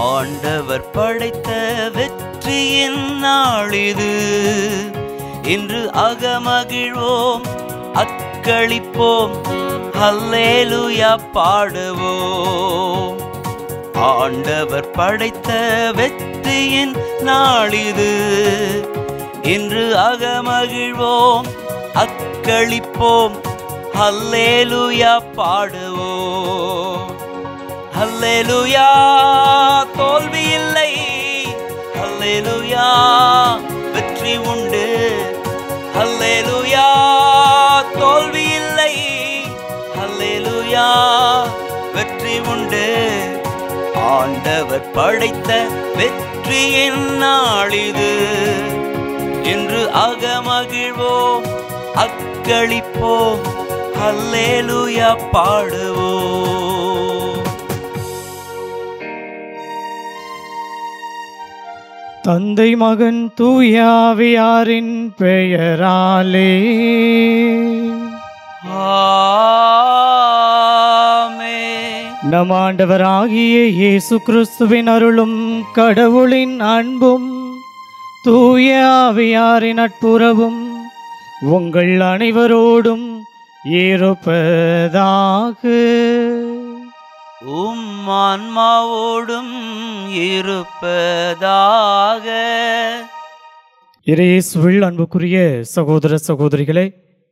ஆண்டவர் படைத்த வெற்றியின் நாளிது இன்று அகமகிழ்வோம் அக்களிப்போம் ஹல்லேலூயா பாடுவோம் ஆண்டவர் படைத்த வெற்றியின் நாளிது இன்று அகமகிழ்வோம் அக்களிப்போம் ஹல்லேலூயா பாடுவோம் ஹல்லேலூயா தோல்வி இல்லை ஹல்லேலூயா வெற்றி உண்டு ஹல்லேலூயா தோல்வி இல்லை ஹல்லேலூயா வெற்றி உண்டு ஆண்டவர் படைத்த வெற்றியின் நாளிது இன்று அகமகிழ்வோம் அக்களிப்போம் ஹல்லேலூயா பாடுவோம் தந்தை மகன் தூயாவியாரின் பெயராலே ஆமென். நம் ஆண்டவராகிய இயேசு கிறிஸ்துவின் அருளும் கடவுளின் அன்பும் தூய ஆவியாரின் நட்புறவும் உங்கள் அனைவரோடும் இருப்பதாக உம் ஆன்மாவோடும் இருப்பதாக இயேசுவில் அன்புக்குரிய சகோதர சகோதரிகளே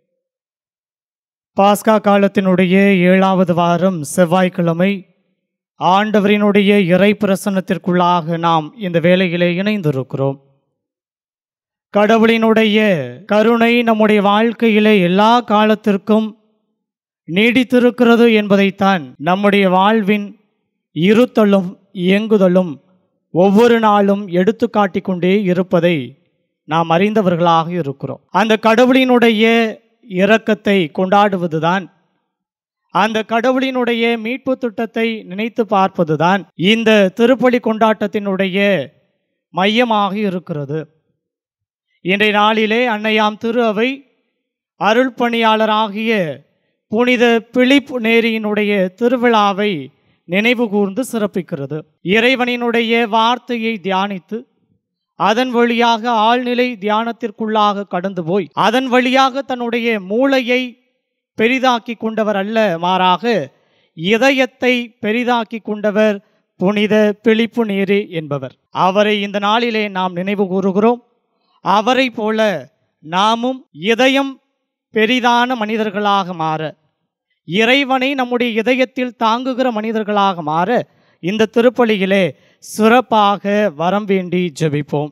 பாஸ்கா காலத்தினுடைய ஏழாவது வாரம் செவ்வாய்க்கிழமை ஆண்டவரினுடைய இறை பிரசன்னத்திற்குள்ளாக நாம் இந்த வேளையிலே இணைந்திருக்கிறோம் கடவுளினுடைய கருணை நம்முடைய வாழ்க்கையிலே எல்லா காலத்திற்கும் நீடித்திருக்கிறது என்பதைத்தான் நம்முடைய வாழ்வின் இருத்தலும் இயங்குதலும் ஒவ்வொரு நாளும் எடுத்து காட்டிக் கொண்டே இருப்பதை நாம் அறிந்தவர்களாக இருக்கிறோம் அந்த கடவுளினுடைய இரக்கத்தை கொண்டாடுவதுதான் அந்த கடவுளினுடைய மீட்பு திட்டத்தை நினைத்து பார்ப்பதுதான் இந்த திருப்பலி கொண்டாட்டத்தினுடைய மையமாக இருக்கிறது இன்றைய நாளிலே அன்னையாம் திரு அவை அருள் பணியாளராகிய புனித பிலிப் நேரியினுடைய திருவிழாவை நினைவு கூர்ந்து சிறப்பிக்கிறது இறைவனினுடைய வார்த்தையை தியானித்து அதன் வழியாக ஆழ்நிலை தியானத்திற்குள்ளாக கடந்து போய் அதன் வழியாக தன்னுடைய மூளையை பெரிதாக்கி கொண்டவர் அல்ல மாறாக இதயத்தை பெரிதாக்கி கொண்டவர் புனித பிலிப்பு நேரி என்பவர் அவரை இந்த நாளிலே நாம் நினைவு கூறுகிறோம் அவரை போல நாமும் இதயம் பெரிதான மனிதர்களாக மாற இறைவனை நம்முடைய இதயத்தில் தாங்குகிற மனிதர்களாக மாற இந்த திருப்பலியிலே சிறப்பாக வரம் வேண்டி ஜெபிப்போம்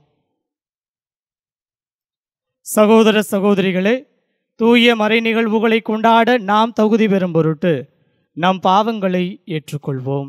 சகோதர சகோதரிகளே தூய மறை நிகழ்வுகளை கொண்டாட நாம் தகுதி பெறும் பொருட்டு நம் பாவங்களை ஏற்றுக்கொள்வோம்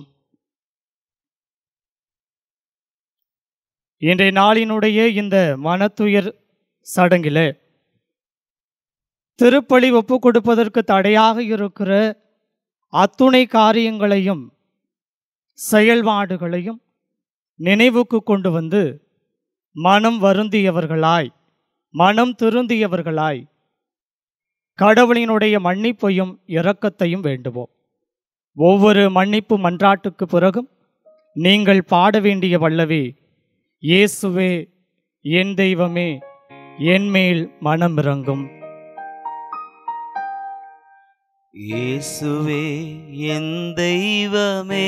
இன்றைய நாளினுடைய இந்த மனத்துயர் சடங்கிலே திருப்பலி ஒப்பு கொடுப்பதற்கு தடையாக இருக்கிற அத்துணை காரியங்களையும் செயல்பாடுகளையும் நினைவுக்கு கொண்டு வந்து மனம் வருந்தியவர்களாய் மனம் திருந்தியவர்களாய் கடவுளினுடைய மன்னிப்பையும் இரக்கத்தையும் வேண்டுவோம் ஒவ்வொரு மன்னிப்பு மன்றாட்டுக்கு பிறகும் நீங்கள் பாட வேண்டிய வல்லவே இயேசுவே என் தெய்வமே என் மேல் மனம் இறங்கும் இயேசுவே என் தெய்வமே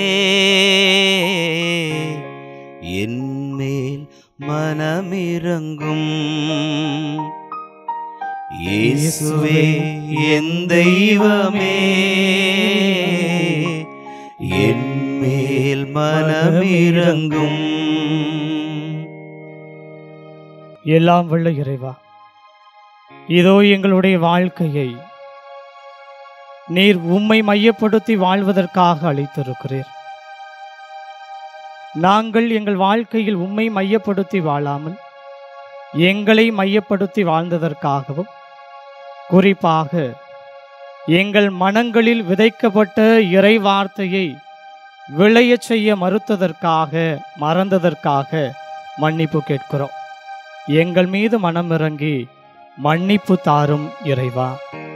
என் மேல் மனமிரங்கும் இயேசுவே என் தெய்வமே என் மேல் மனமிரங்கும் எல்லாம் வல்ல இறைவா இதோ எங்களுடைய வாழ்க்கையை நீர் உம்மை மையப்படுத்தி வாழ்வதற்காக அழைத்திருக்கிறீர் நாங்கள் எங்கள் வாழ்க்கையில் உம்மை மையப்படுத்தி வாழாமல் எங்களை மையப்படுத்தி வாழ்ந்ததற்காகவும் குறிப்பாக எங்கள் மனங்களில் விதைக்கப்பட்ட இறை வார்த்தையை விளையச் செய்ய மறுத்ததற்காக மறந்ததற்காக மன்னிப்பு கேட்கிறோம் எங்கள் மீது மனமிறங்கி மன்னிப்பு தாரும் இறைவா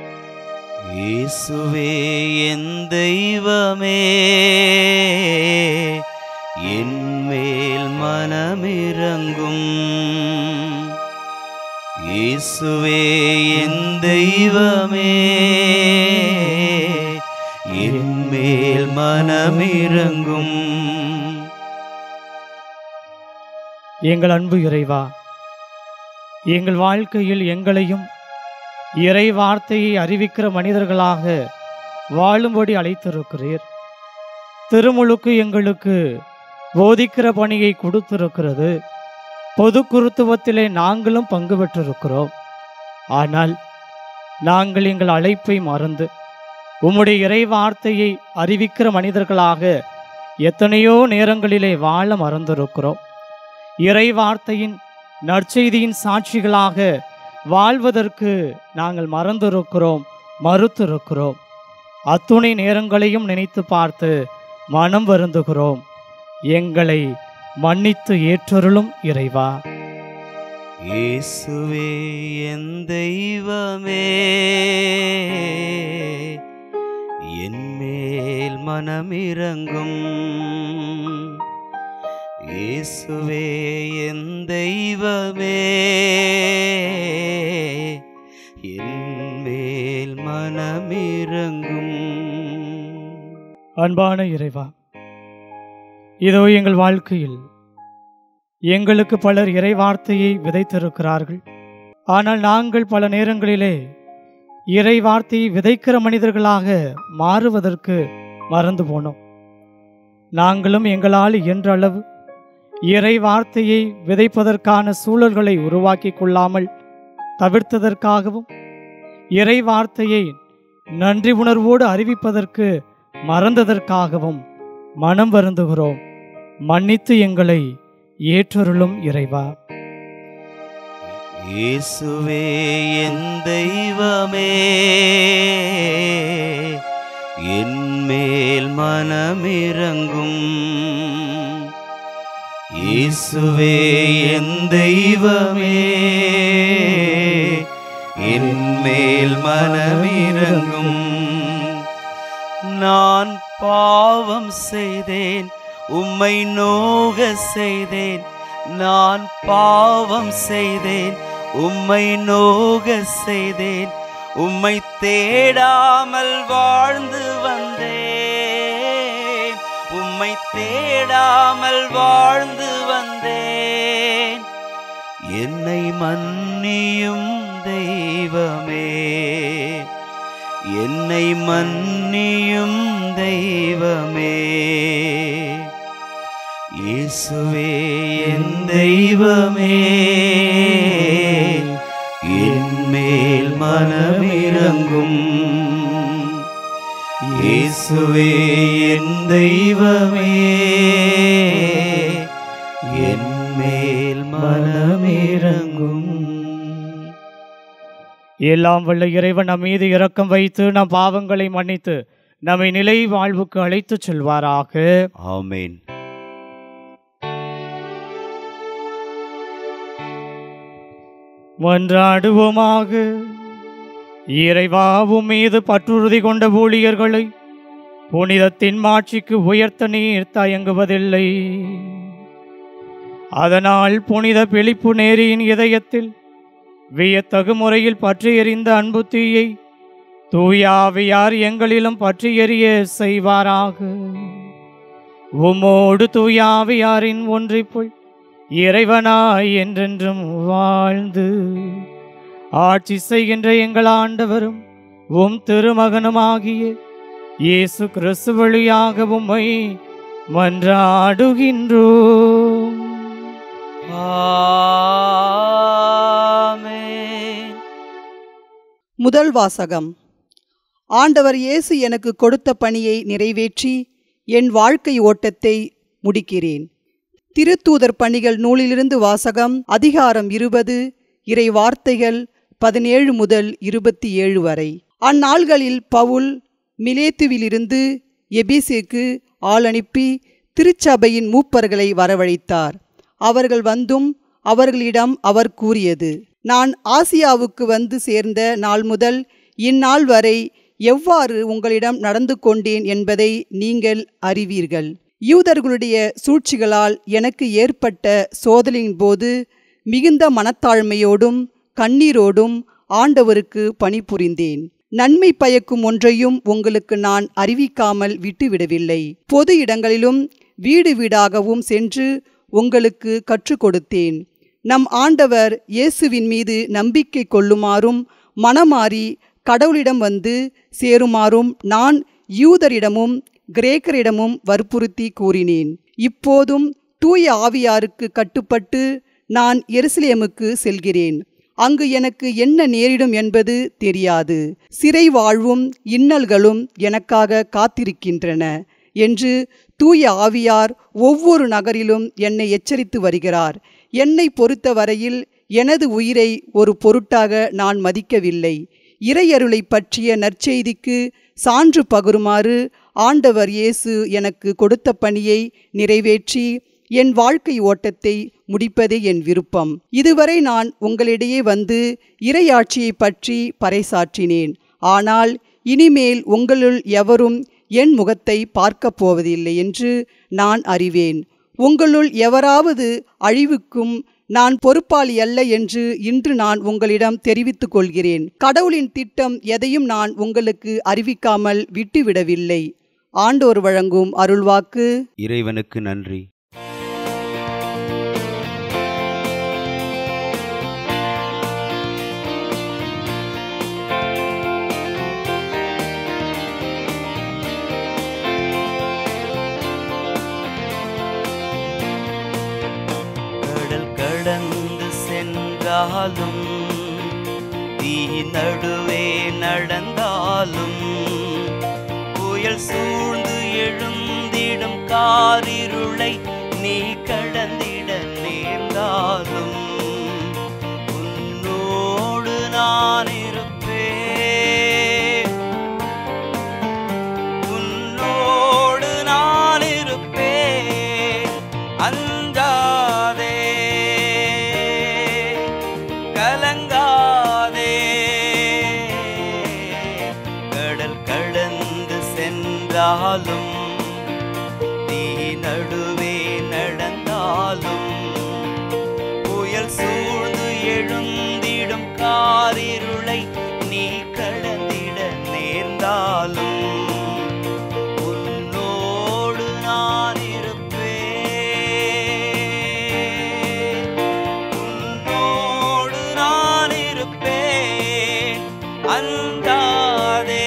இயேசுவே என் தெய்வமே என் மேல் இயேசுவே என் தெய்வமே என் மேல் மனமிரங்கும் எங்கள் அன்பு இறைவா எங்கள் வாழ்க்கையில் எங்களையும் இறை வார்த்தையை அறிவிக்கிற மனிதர்களாக வாழும்படி அழைத்திருக்கிறீர் திருமுழுக்கு எங்களுக்கு போதிக்கிற பணியை கொடுத்திருக்கிறது பொது குருத்துவத்திலே நாங்களும் பங்கு பெற்றிருக்கிறோம் ஆனால் நாங்கள் எங்கள் அழைப்பை மறந்து உம்முடைய இறை வார்த்தையை அறிவிக்கிற மனிதர்களாக எத்தனையோ நேரங்களிலே வாழ மறந்திருக்கிறோம் இறை வார்த்தையின் நற்செய்தியின் சாட்சிகளாக வாழ்வதற்கு நாங்கள் மறந்திருக்கிறோம் மறுத்திருக்கிறோம் அத்துணை நேரங்களையும் நினைத்து பார்த்து மனம் வருந்துகிறோம் எங்களை மன்னித்து ஏற்றருளும் இறைவா இயேசுவே என் தெய்வமே என் மேல் மனமிரங்கும் இயேசுவே என் தெய்வமே என் மேல் மனமிரங்கும் அன்பான இறைவா இதோ எங்கள் வாழ்க்கையில் எங்களுக்கு பலர் இறை வார்த்தையை விதைத்திருக்கிறார்கள் ஆனால் நாங்கள் பல நேரங்களிலே இறை வார்த்தையை விதைக்கிற மனிதர்களாக மாறுவதற்கு மறந்து போனோம் நாங்களும் எங்களால் இயன்ற அளவு இறை வார்த்தையை விதைப்பதற்கான சூழல்களை உருவாக்கி கொள்ளாமல் தவிர்த்ததற்காகவும் இறை வார்த்தையை நன்றி உணர்வோடு அறிவிப்பதற்கு மறந்ததற்காகவும் மனம் வருந்துகிறோம் மன்னித்து எங்களை ஏற்றருளும் இறைவா இயேசுவே என் தெய்வமே என் மேல் மனமிரங்கும் இயேசுவே என் தெய்வமே என் மேல் மனமிரங்கும் நான் பாவம் செய்தேன் உம்மை நோக செய்தேன் நான் பாவம் செய்தேன் உம்மை நோக செய்தேன் உம்மை தேடாமல் வாழ்ந்து வந்தேன் உம்மை தேடாமல் வாழ்ந்து வந்தேன் என்னை மன்னியும் தெய்வமே என்னை மன்னியும் தெய்வமே இயேசுவே என் தெய்வமே என் மேல் மனமிரங்கும் இயேசுவே என் தெய்வமே என் மேல் மனமிரங்கும் எல்லாம் வல்ல இறைவன் நம் மீது இரக்கம் வைத்து நம் பாவங்களை மன்னித்து நம்மை நிலை வாழ்வுக்கு அழைத்துச் செல்வாராக ஆமென் மன்றாடுவோமாக இறைவாவும் மீது பற்றுறுதி கொண்ட ஊழியர்களை புனிதத்தின் மாட்சிக்கு உயர்த்த நீர் தயங்குவதில்லை அதனால் புனித பிழிப்பு நேரியின் இதயத்தில் வியத்தகு முறையில் பற்றி எறிந்த அன்பு தீயை தூயாவியார் எங்களிலும் பற்றி எறிய செய்வாராக உம்மோடு தூயாவியாரின் ஒன்றிப்புள் இறைவனாய் என்றென்றும் வாழ்ந்து ஆட்சி செய்கின்ற எங்கள் ஆண்டவரும் உம் திருமகனுமாகிய இயேசு கிறிஸ்து வழியாக உம்மை மன்றாடுகின்றோம் ஆமென் முதல் வாசகம் ஆண்டவர் இயேசு எனக்கு கொடுத்த பணியை நிறைவேற்றி என் வாழ்க்கை ஓட்டத்தை முடிக்கிறேன் திருத்தூதர் பணிகள் நூலிலிருந்து வாசகம் அதிகாரம் இருபது இறை வார்த்தைகள் பதினேழு முதல் இருபத்தி ஏழு வரை அந்நாள்களில் பவுல் மிலேத்துவிலிருந்து எபிசேக்கு ஆள் அனுப்பி திருச்சபையின் மூப்பர்களை வரவழைத்தார் அவர்கள் வந்தும் அவர்களிடம் அவர் கூறியது நான் ஆசியாவுக்கு வந்து சேர்ந்த நாள் முதல் இந்நாள் வரை எவ்வாறு உங்களிடம் நடந்து கொண்டேன் என்பதை நீங்கள் அறிவீர்கள் யூதர்களுடைய சூழ்ச்சிகளால் எனக்கு ஏற்பட்ட சோதனையின் போது மிகுந்த மனத்தாழ்மையோடும் கண்ணீரோடும் ஆண்டவருக்கு பணிபுரிந்தேன் நன்மை பயக்கும் ஒன்றையும் உங்களுக்கு நான் அறிவிக்காமல் விட்டுவிடவில்லை பொது இடங்களிலும் வீடு வீடாகவும் சென்று உங்களுக்கு கற்றுக் கொடுத்தேன் நம் ஆண்டவர் இயேசுவின் மீது நம்பிக்கை கொள்ளுமாறும் மனமாறி கடவுளிடம் வந்து சேருமாறும் நான் யூதரிடமும் கிரேக்கரிடமும் வற்புறுத்தி கூறினேன் இப்போதும் தூய ஆவியாருக்கு கட்டுப்பட்டு நான் எருசலேமுக்கு செல்கிறேன் அங்கு எனக்கு என்ன நேரிடும் என்பது தெரியாது சிறை வாழ்வும் இன்னல்களும் எனக்காக காத்திருக்கின்றன என்று தூய ஆவியார் ஒவ்வொரு நகரிலும் என்னை எச்சரித்து வருகிறார் என்னை பொறுத்த வரையில் எனது உயிரை ஒரு பொருட்டாக நான் மதிக்கவில்லை இறையருளை பற்றிய நற்செய்திக்கு சான்று பகருமாறு ஆண்டவர் இயேசு எனக்கு கொடுத்த பணியை நிறைவேற்றி என் வாழ்க்கை ஓட்டத்தை முடிப்பதே என் விருப்பம் இதுவரை நான் உங்களிடையே வந்து இறையாட்சியை பற்றி பறைசாற்றினேன் ஆனால் இனிமேல் உங்களுள் எவரும் என் முகத்தை பார்க்கப் போவதில்லை என்று நான் அறிவேன் உங்களுள் எவராவது அழிவுக்கும் நான் பொறுப்பாளி அல்ல என்று இன்று நான் உங்களிடம் தெரிவித்துக் கொள்கிறேன் கடவுளின் திட்டம் எதையும் நான் உங்களுக்கு அறிவிக்காமல் விட்டுவிடவில்லை ஆண்டோர் வழங்கும் அருள்வாக்கு இறைவனுக்கு நன்றி கடல் கடந்து சென்றாலும் தீ நடுவே நடந்தாலும் புயல் சூழ்ந்து எழுந்திடும் காரிருளை நீ கடந்திட நேர்ந்தாலும் உன்னோடு நான் இருப்பேன் உன்னோடு நான் இருப்பேன் அஞ்சாதே கலங்காதே கடல் கடந்து சென்றாலும் நீ நடுவே நடந்தாலும் புயல் சூழ்ந்து எழுந்திடும் காரிருளை நீ கடந்திட நேர்ந்தாலும் உன்னோடு நான் இருப்பேன் உன்னோடு நான் இருப்பேன் அந்தாதே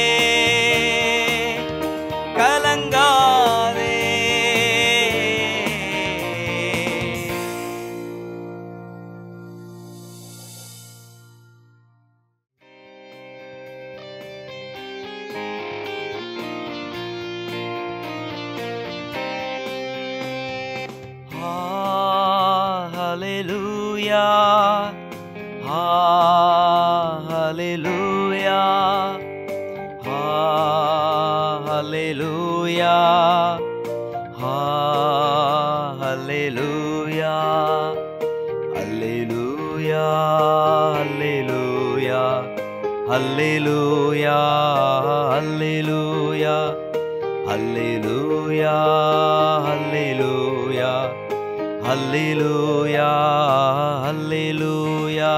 கலங்காதே Ah, hallelujah. Ah, hallelujah. Ah, hallelujah. Ah, hallelujah. Hallelujah. Hallelujah. Hallelujah. Hallelujah. Hallelujah. Hallelujah. Hallelujah. Hallelujah.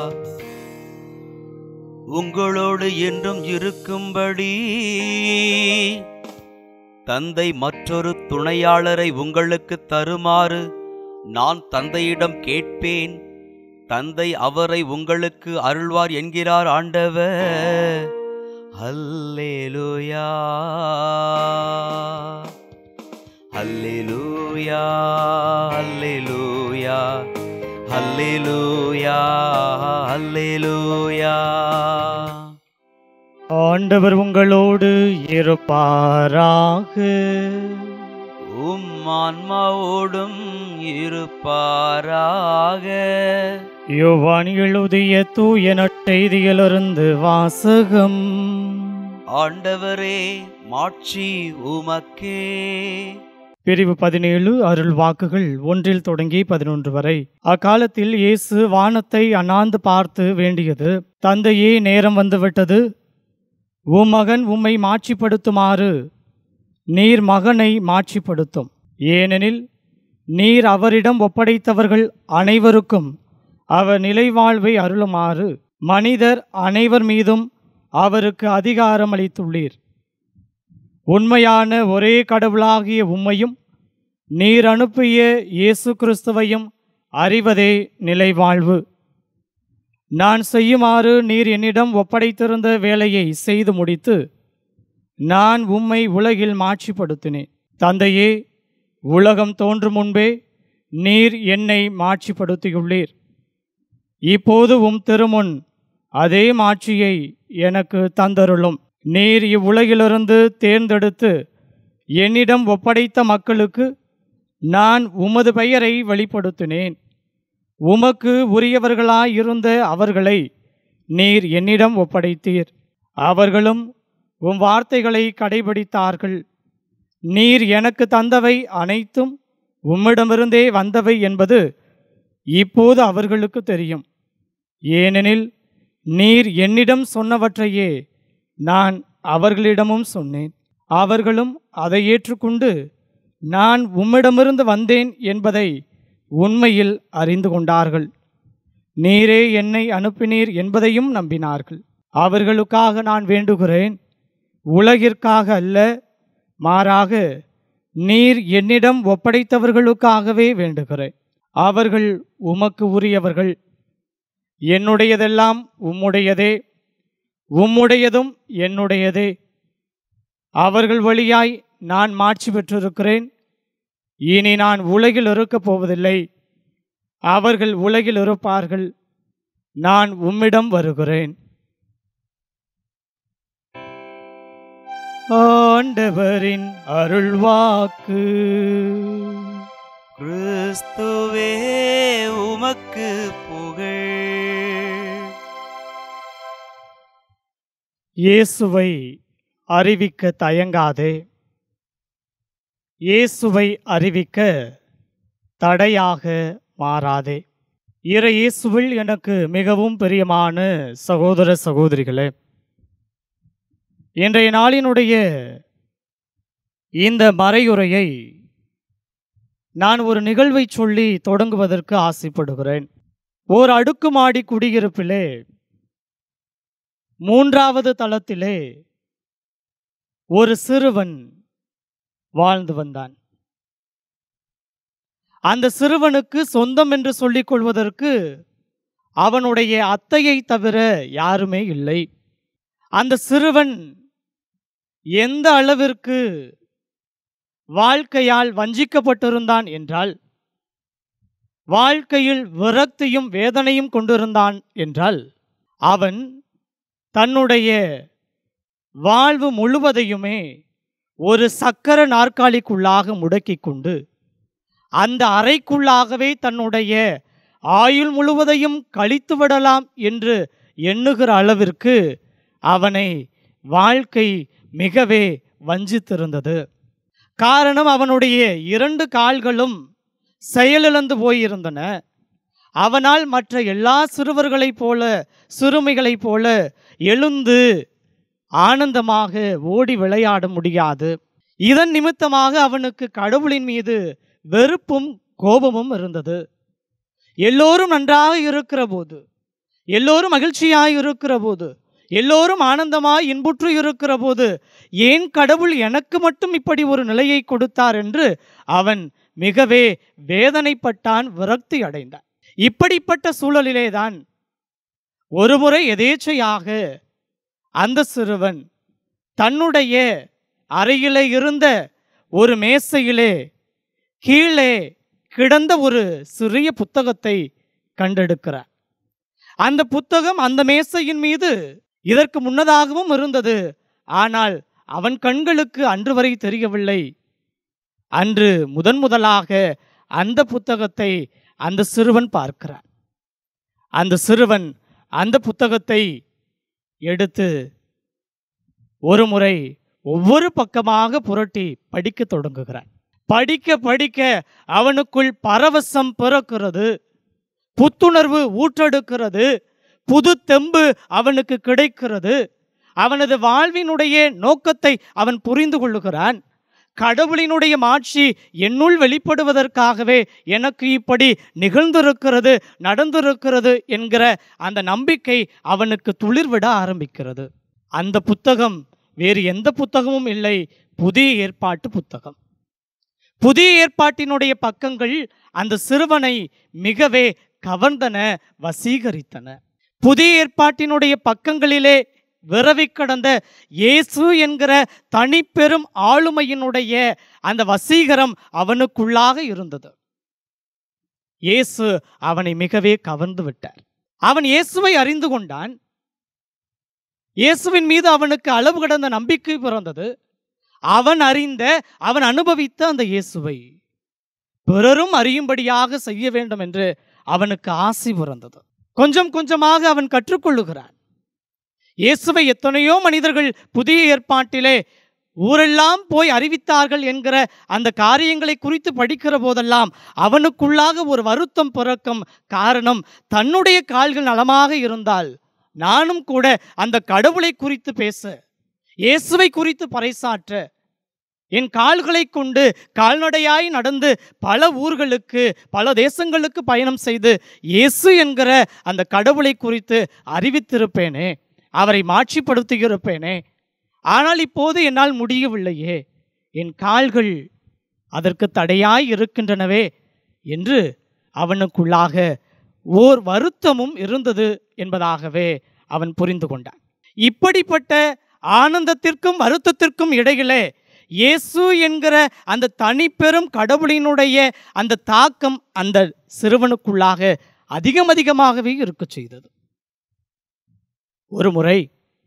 உங்களோடு என்றும் இருக்கும்படி தந்தை மற்றொரு துணையாளரை உங்களுக்கு தருமாறு நான் தந்தையிடம் கேட்பேன் தந்தை அவரை உங்களுக்கு அருள்வார் என்கிறார் ஆண்டவர் அல்லேலூயா அல்லேலூயா அல்லேலூயா அல்லேலூயா அல்லேலூயா ஆண்டவர் உங்களோடு இருப்பாராக உம் ஆன்மாவோடும் இருப்பாராக யோவான் எழுதிய தூய நற்செய்தியிலிருந்து வாசகம் ஆண்டவரே மாட்சி உமக்கே பிரிவு பதினேழு அருள் வாக்குகள் ஒன்றில் தொடங்கி பதினொன்று வரை அக்காலத்தில் இயேசு வானத்தை அண்ணாந்து பார்த்து வேண்டியது தந்தையே நேரம் வந்துவிட்டது உம் மகன் உம்மை மாட்சிப்படுத்துமாறு நீர் மகனை மாட்சிப்படுத்தும் ஏனெனில் நீர் அவரிடம் ஒப்படைத்தவர்கள் அனைவருக்கும் அவர் நிலைவாழ்வை அருளுமாறு மனிதர் அனைவர் மீதும் அவருக்கு அதிகாரம் அளித்துள்ளீர் உண்மையான ஒரே கடவுளாகிய உம்மையும் நீர் அனுப்பிய இயேசு கிறிஸ்துவையும் அறிவதே நிலைவாழ்வு நான் செய்யுமாறு நீர் என்னிடம் ஒப்படைத்திருந்த வேலையை செய்து முடித்து நான் உம்மை உலகில் மாட்சிப்படுத்தினேன் தந்தையே உலகம் தோன்றும் முன்பே நீர் என்னை மாட்சிப்படுத்தியுள்ளீர் இப்போது உம் திருமுன் அதே மாட்சியை எனக்கு தந்தருளும் நீர் இவ்வுலகிலிருந்து தேர்ந்தெடுத்து என்னிடம் ஒப்படைத்த மக்களுக்கு நான் உமது பெயரை வெளிப்படுத்தினேன் உமக்கு உரியவர்களாயிருந்த அவர்களை நீர் என்னிடம் ஒப்படைத்தீர் அவர்களும் உம் வார்த்தைகளை கடைபிடித்தார்கள் நீர் எனக்கு தந்தவை அனைத்தும் உம்மிடமிருந்தே வந்தவை என்பது இப்போது அவர்களுக்கு தெரியும் ஏனெனில் நீர் என்னிடம் சொன்னவற்றையே நான் அவர்களிடமும் சொன்னேன் அவர்களும் அதை ஏற்றுக்கொண்டு நான் உம்மிடமிருந்து வந்தேன் என்பதை உண்மையில் அறிந்து கொண்டார்கள் நீரே என்னை அனுப்பினீர் என்பதையும் நம்பினார்கள் அவர்களுக்காக நான் வேண்டுகிறேன் உலகிற்காக அல்ல மாறாக நீர் என்னிடம் ஒப்படைத்தவர்களுக்காகவே வேண்டுகிறேன் அவர்கள் உமக்கு உரியவர்கள் என்னுடையதெல்லாம் உம்முடையதே உம்முடையதும் என்னுடையதே அவர்கள் வழியாய் நான் மாட்சி பெற்றிருக்கிறேன் இனி நான் உலகில் இருக்கப் போவதில்லை அவர்கள் உலகில் இருப்பார்கள் நான் உம்மிடம் வருகிறேன் ஆண்டவரின் அருள்வாக்கு கிறிஸ்துவே உமக்கு புகழ் இயேசுவை அறிவிக்க தயங்காதே இயேசுவை அறிவிக்க தடையாக மாறாதே இறை இயேசுவில் எனக்கு மிகவும் பிரியமான சகோதர சகோதரிகளே இன்றைய நாளினுடைய இந்த மறையுரையை நான் ஒரு நிகழ்வை சொல்லி தொடங்குவதற்கு ஆசைப்படுகிறேன் ஓர் அடுக்குமாடி குடியிருப்பிலே மூன்றாவது தளத்திலே ஒரு சிறுவன் வாழ்ந்து வந்தான் அந்த சிறுவனுக்கு சொந்தம் என்று சொல்லிக் கொள்வதற்கு அவனுடைய அத்தையை தவிர யாருமே இல்லை அந்த சிறுவன் எந்த அளவிற்கு வாழ்க்கையால் வஞ்சிக்கப்பட்டிருந்தான் என்றால் வாழ்க்கையில் விரக்தியும் வேதனையும் கொண்டிருந்தான் என்றால் அவன் தன்னுடைய வாழ்வு முழுவதையுமே ஒரு சக்கர நாற்காலிக்குள்ளாக முடக்கிக் கொண்டு அந்த அறைக்குள்ளாகவே தன்னுடைய ஆயுள் முழுவதையும் கழித்து விடலாம் என்று எண்ணுகிற அளவிற்கு அவனை வாழ்க்கை மிகவே வஞ்சித்திருந்தது காரணம் அவனுடைய இரண்டு கால்களும் செயலிழந்து போயிருந்தன அவனால் மற்ற எல்லா சிறுவர்களைப் போல சிறுமிகளைப் போல எழுந்து ஆனந்தமாக ஓடி விளையாட முடியாது இதன் நிமித்தமாக அவனுக்கு கடவுளின் மீது வெறுப்பும் கோபமும் இருந்தது எல்லோரும் நன்றாக இருக்கிற போது எல்லோரும் மகிழ்ச்சியாய் இருக்கிற போது எல்லோரும் ஆனந்தமாய் இன்புற்று இருக்கிற போது ஏன் கடவுள் எனக்கு மட்டும் இப்படி ஒரு நிலையை கொடுத்தார் என்று அவன் மிகவே வேதனைப்பட்டான் விரக்தி அடைந்தான் இப்படிப்பட்ட சூழலிலேதான் ஒருமுறை எதேச்சையாக அந்த சிறுவன் தன்னுடைய அறையிலே இருந்த ஒரு மேசையிலே கீழே கிடந்த ஒரு சிறிய புத்தகத்தை கண்டெடுக்கிறார் அந்த புத்தகம் அந்த மேசையின் மீது இதற்கு முன்னதாகவும் இருந்தது ஆனால் அவன் கண்களுக்கு அன்று வரை தெரியவில்லை அன்று முதன் முதலாக அந்த புத்தகத்தை அந்த சிறுவன் பார்க்கிறான் அந்த சிறுவன் அந்த புத்தகத்தை எடுத்து ஒரு முறை ஒவ்வொரு பக்கமாக புரட்டி படிக்க தொடங்குகிறான் படிக்க படிக்க அவனுக்குள் பரவசம் பிறக்கிறது புத்துணர்வு ஊற்றெடுக்கிறது புது தெம்பு அவனுக்கு கிடைக்கிறது அவனது வாழ்வினுடைய நோக்கத்தை அவன் புரிந்து கொள்ளுகிறான் கடவுளினுடைய மாட்சி என்னுள் வெளிப்படுவதற்காகவே எனக்கு இப்படி நிகழ்ந்திருக்கிறது நடந்திருக்கிறது என்கிற அந்த நம்பிக்கை அவனுக்கு துளிர்விட ஆரம்பிக்கிறது அந்த புத்தகம் வேறு எந்த புத்தகமும் இல்லை புதிய ஏற்பாட்டு புத்தகம் புதிய ஏற்பாட்டினுடைய பக்கங்கள் அந்த சிறுவனை மிகவே கவர்ந்தன வசீகரித்தன புதிய ஏற்பாட்டினுடைய பக்கங்களிலே விரவி கடந்த இயேசு என்கிற தனிப்பெரும் ஆளுமையினுடைய அந்த வசீகரம் அவனுக்குள்ளாக இருந்தது இயேசு அவனை மிகவே கவர்ந்து விட்டார் அவன் இயேசுவை அறிந்து கொண்டான் இயேசுவின் மீது அவனுக்கு அளவு கடந்த நம்பிக்கை பிறந்தது அவன் அறிந்த அவன் அனுபவித்த அந்த இயேசுவை பிறரும் அறியும்படியாக செய்ய வேண்டும் என்று அவனுக்கு ஆசை பிறந்தது கொஞ்சம் கொஞ்சமாக அவன் கற்றுக்கொள்ளுகிறான் இயேசுவை எத்தனையோ மனிதர்கள் புதிய ஏற்பாட்டிலே ஊரெல்லாம் போய் அறிவித்தார்கள் என்கிற அந்த காரியங்களை குறித்து படிக்கிற போதெல்லாம் அவனுக்குள்ளாக ஒரு வருத்தம் பிறக்கும் காரணம் தன்னுடைய கால்கள் நலமாக இருந்தால் நானும் கூட அந்த கடவுளை குறித்து பேச இயேசுவை குறித்து பறைசாற்ற என் கால்களை கொண்டு கால்நடையாய் நடந்து பல ஊர்களுக்கு பல தேசங்களுக்கு பயணம் செய்து இயேசு என்கிற அந்த கடவுளை குறித்து அறிவித்திருப்பேனே அவரை மாட்சிப்படுத்தியிருப்பேனே ஆனால் இப்போது என்னால் முடியவில்லையே என் கால்கள் அதற்கு தடையாய் இருக்கின்றனவே என்று அவனுக்குள்ளாக ஓர் வருத்தமும் இருந்தது என்பதாகவே அவன் புரிந்து கொண்டான் இப்படிப்பட்ட ஆனந்தத்திற்கும் வருத்தத்திற்கும் இடையிலே இயேசு என்கிற அந்த தனிப்பெரும் கடவுளினுடைய அந்த தாக்கம் அந்த சிறுவனுக்குள்ளாக அதிகம் அதிகமாகவே இருக்க செய்தது ஒரு முறை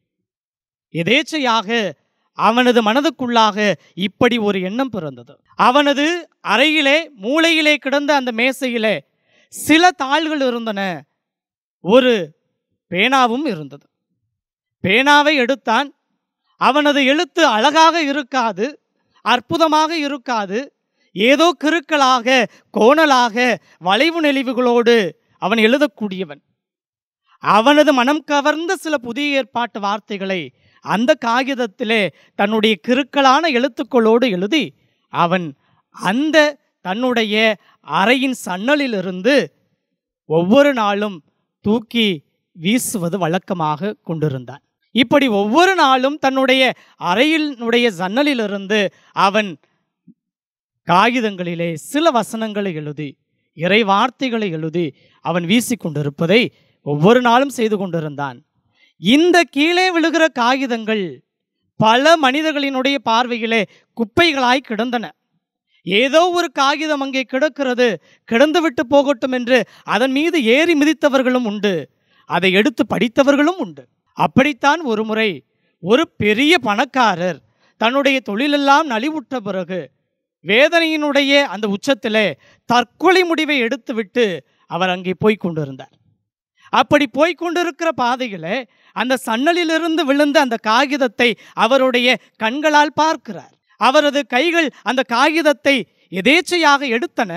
எதேச்சையாக அவனது மனதுக்குள்ளாக இப்படி ஒரு எண்ணம் பிறந்தது அவனது அறையிலே மூளையிலே கிடந்த அந்த மேசையிலே சில தாள்கள் இருந்தன ஒரு பேனாவும் இருந்தது பேனாவை எடுத்தான் அவனது எழுத்து அழகாக இருக்காது அற்புதமாக இருக்காது ஏதோ கிறுக்கலாக கோணலாக வளைவு நெளிவுகளோடு அவன் எழுதக்கூடியவன் அவனது மனம் கவர்ந்த சில புதிய ஏற்பாட்டு வார்த்தைகளை அந்த காகிதத்திலே தன்னுடைய கிறுக்கலான எழுத்துக்களோடு எழுதி அவன் அந்த தன்னுடைய அறையின் சன்னலிலிருந்து ஒவ்வொரு நாளும் தூக்கி வீசுவது வழக்கமாக கொண்டிருந்தான் இப்படி ஒவ்வொரு நாளும் தன்னுடைய அறையினுடைய ஜன்னலிலிருந்து அவன் காகிதங்களிலே சில வசனங்களை எழுதி இறை வார்த்தைகளை எழுதி அவன் வீசிக்கொண்டிருப்பதை ஒவ்வொரு நாளும் செய்து கொண்டிருந்தான் இந்த கீழே விழுகிற காகிதங்கள் பல மனிதர்களினுடைய பார்வையிலே குப்பைகளாய் கிடந்தன ஏதோ ஒரு காகிதம் அங்கே கிடக்கிறது கிடந்து விட்டு போகட்டும் என்று அதன் மீது ஏறி மிதித்தவர்களும் உண்டு அதை எடுத்து படித்தவர்களும் உண்டு அப்படித்தான் ஒரு முறை ஒரு பெரிய பணக்காரர் தன்னுடைய தொழிலெல்லாம் நலிவுற்ற பிறகு வேதனையினுடைய அந்த உச்சத்திலே தற்கொலை முடிவை எடுத்துவிட்டு அவர் அங்கே போய் கொண்டிருந்தார் அப்படி போய் கொண்டிருக்கிற பாதையிலே அந்த சன்னலிலிருந்து விழுந்த அந்த காகிதத்தை அவருடைய கண்களால் பார்க்கிறார் அவரது கைகள் அந்த காகிதத்தை எதேச்சையாக எடுத்தன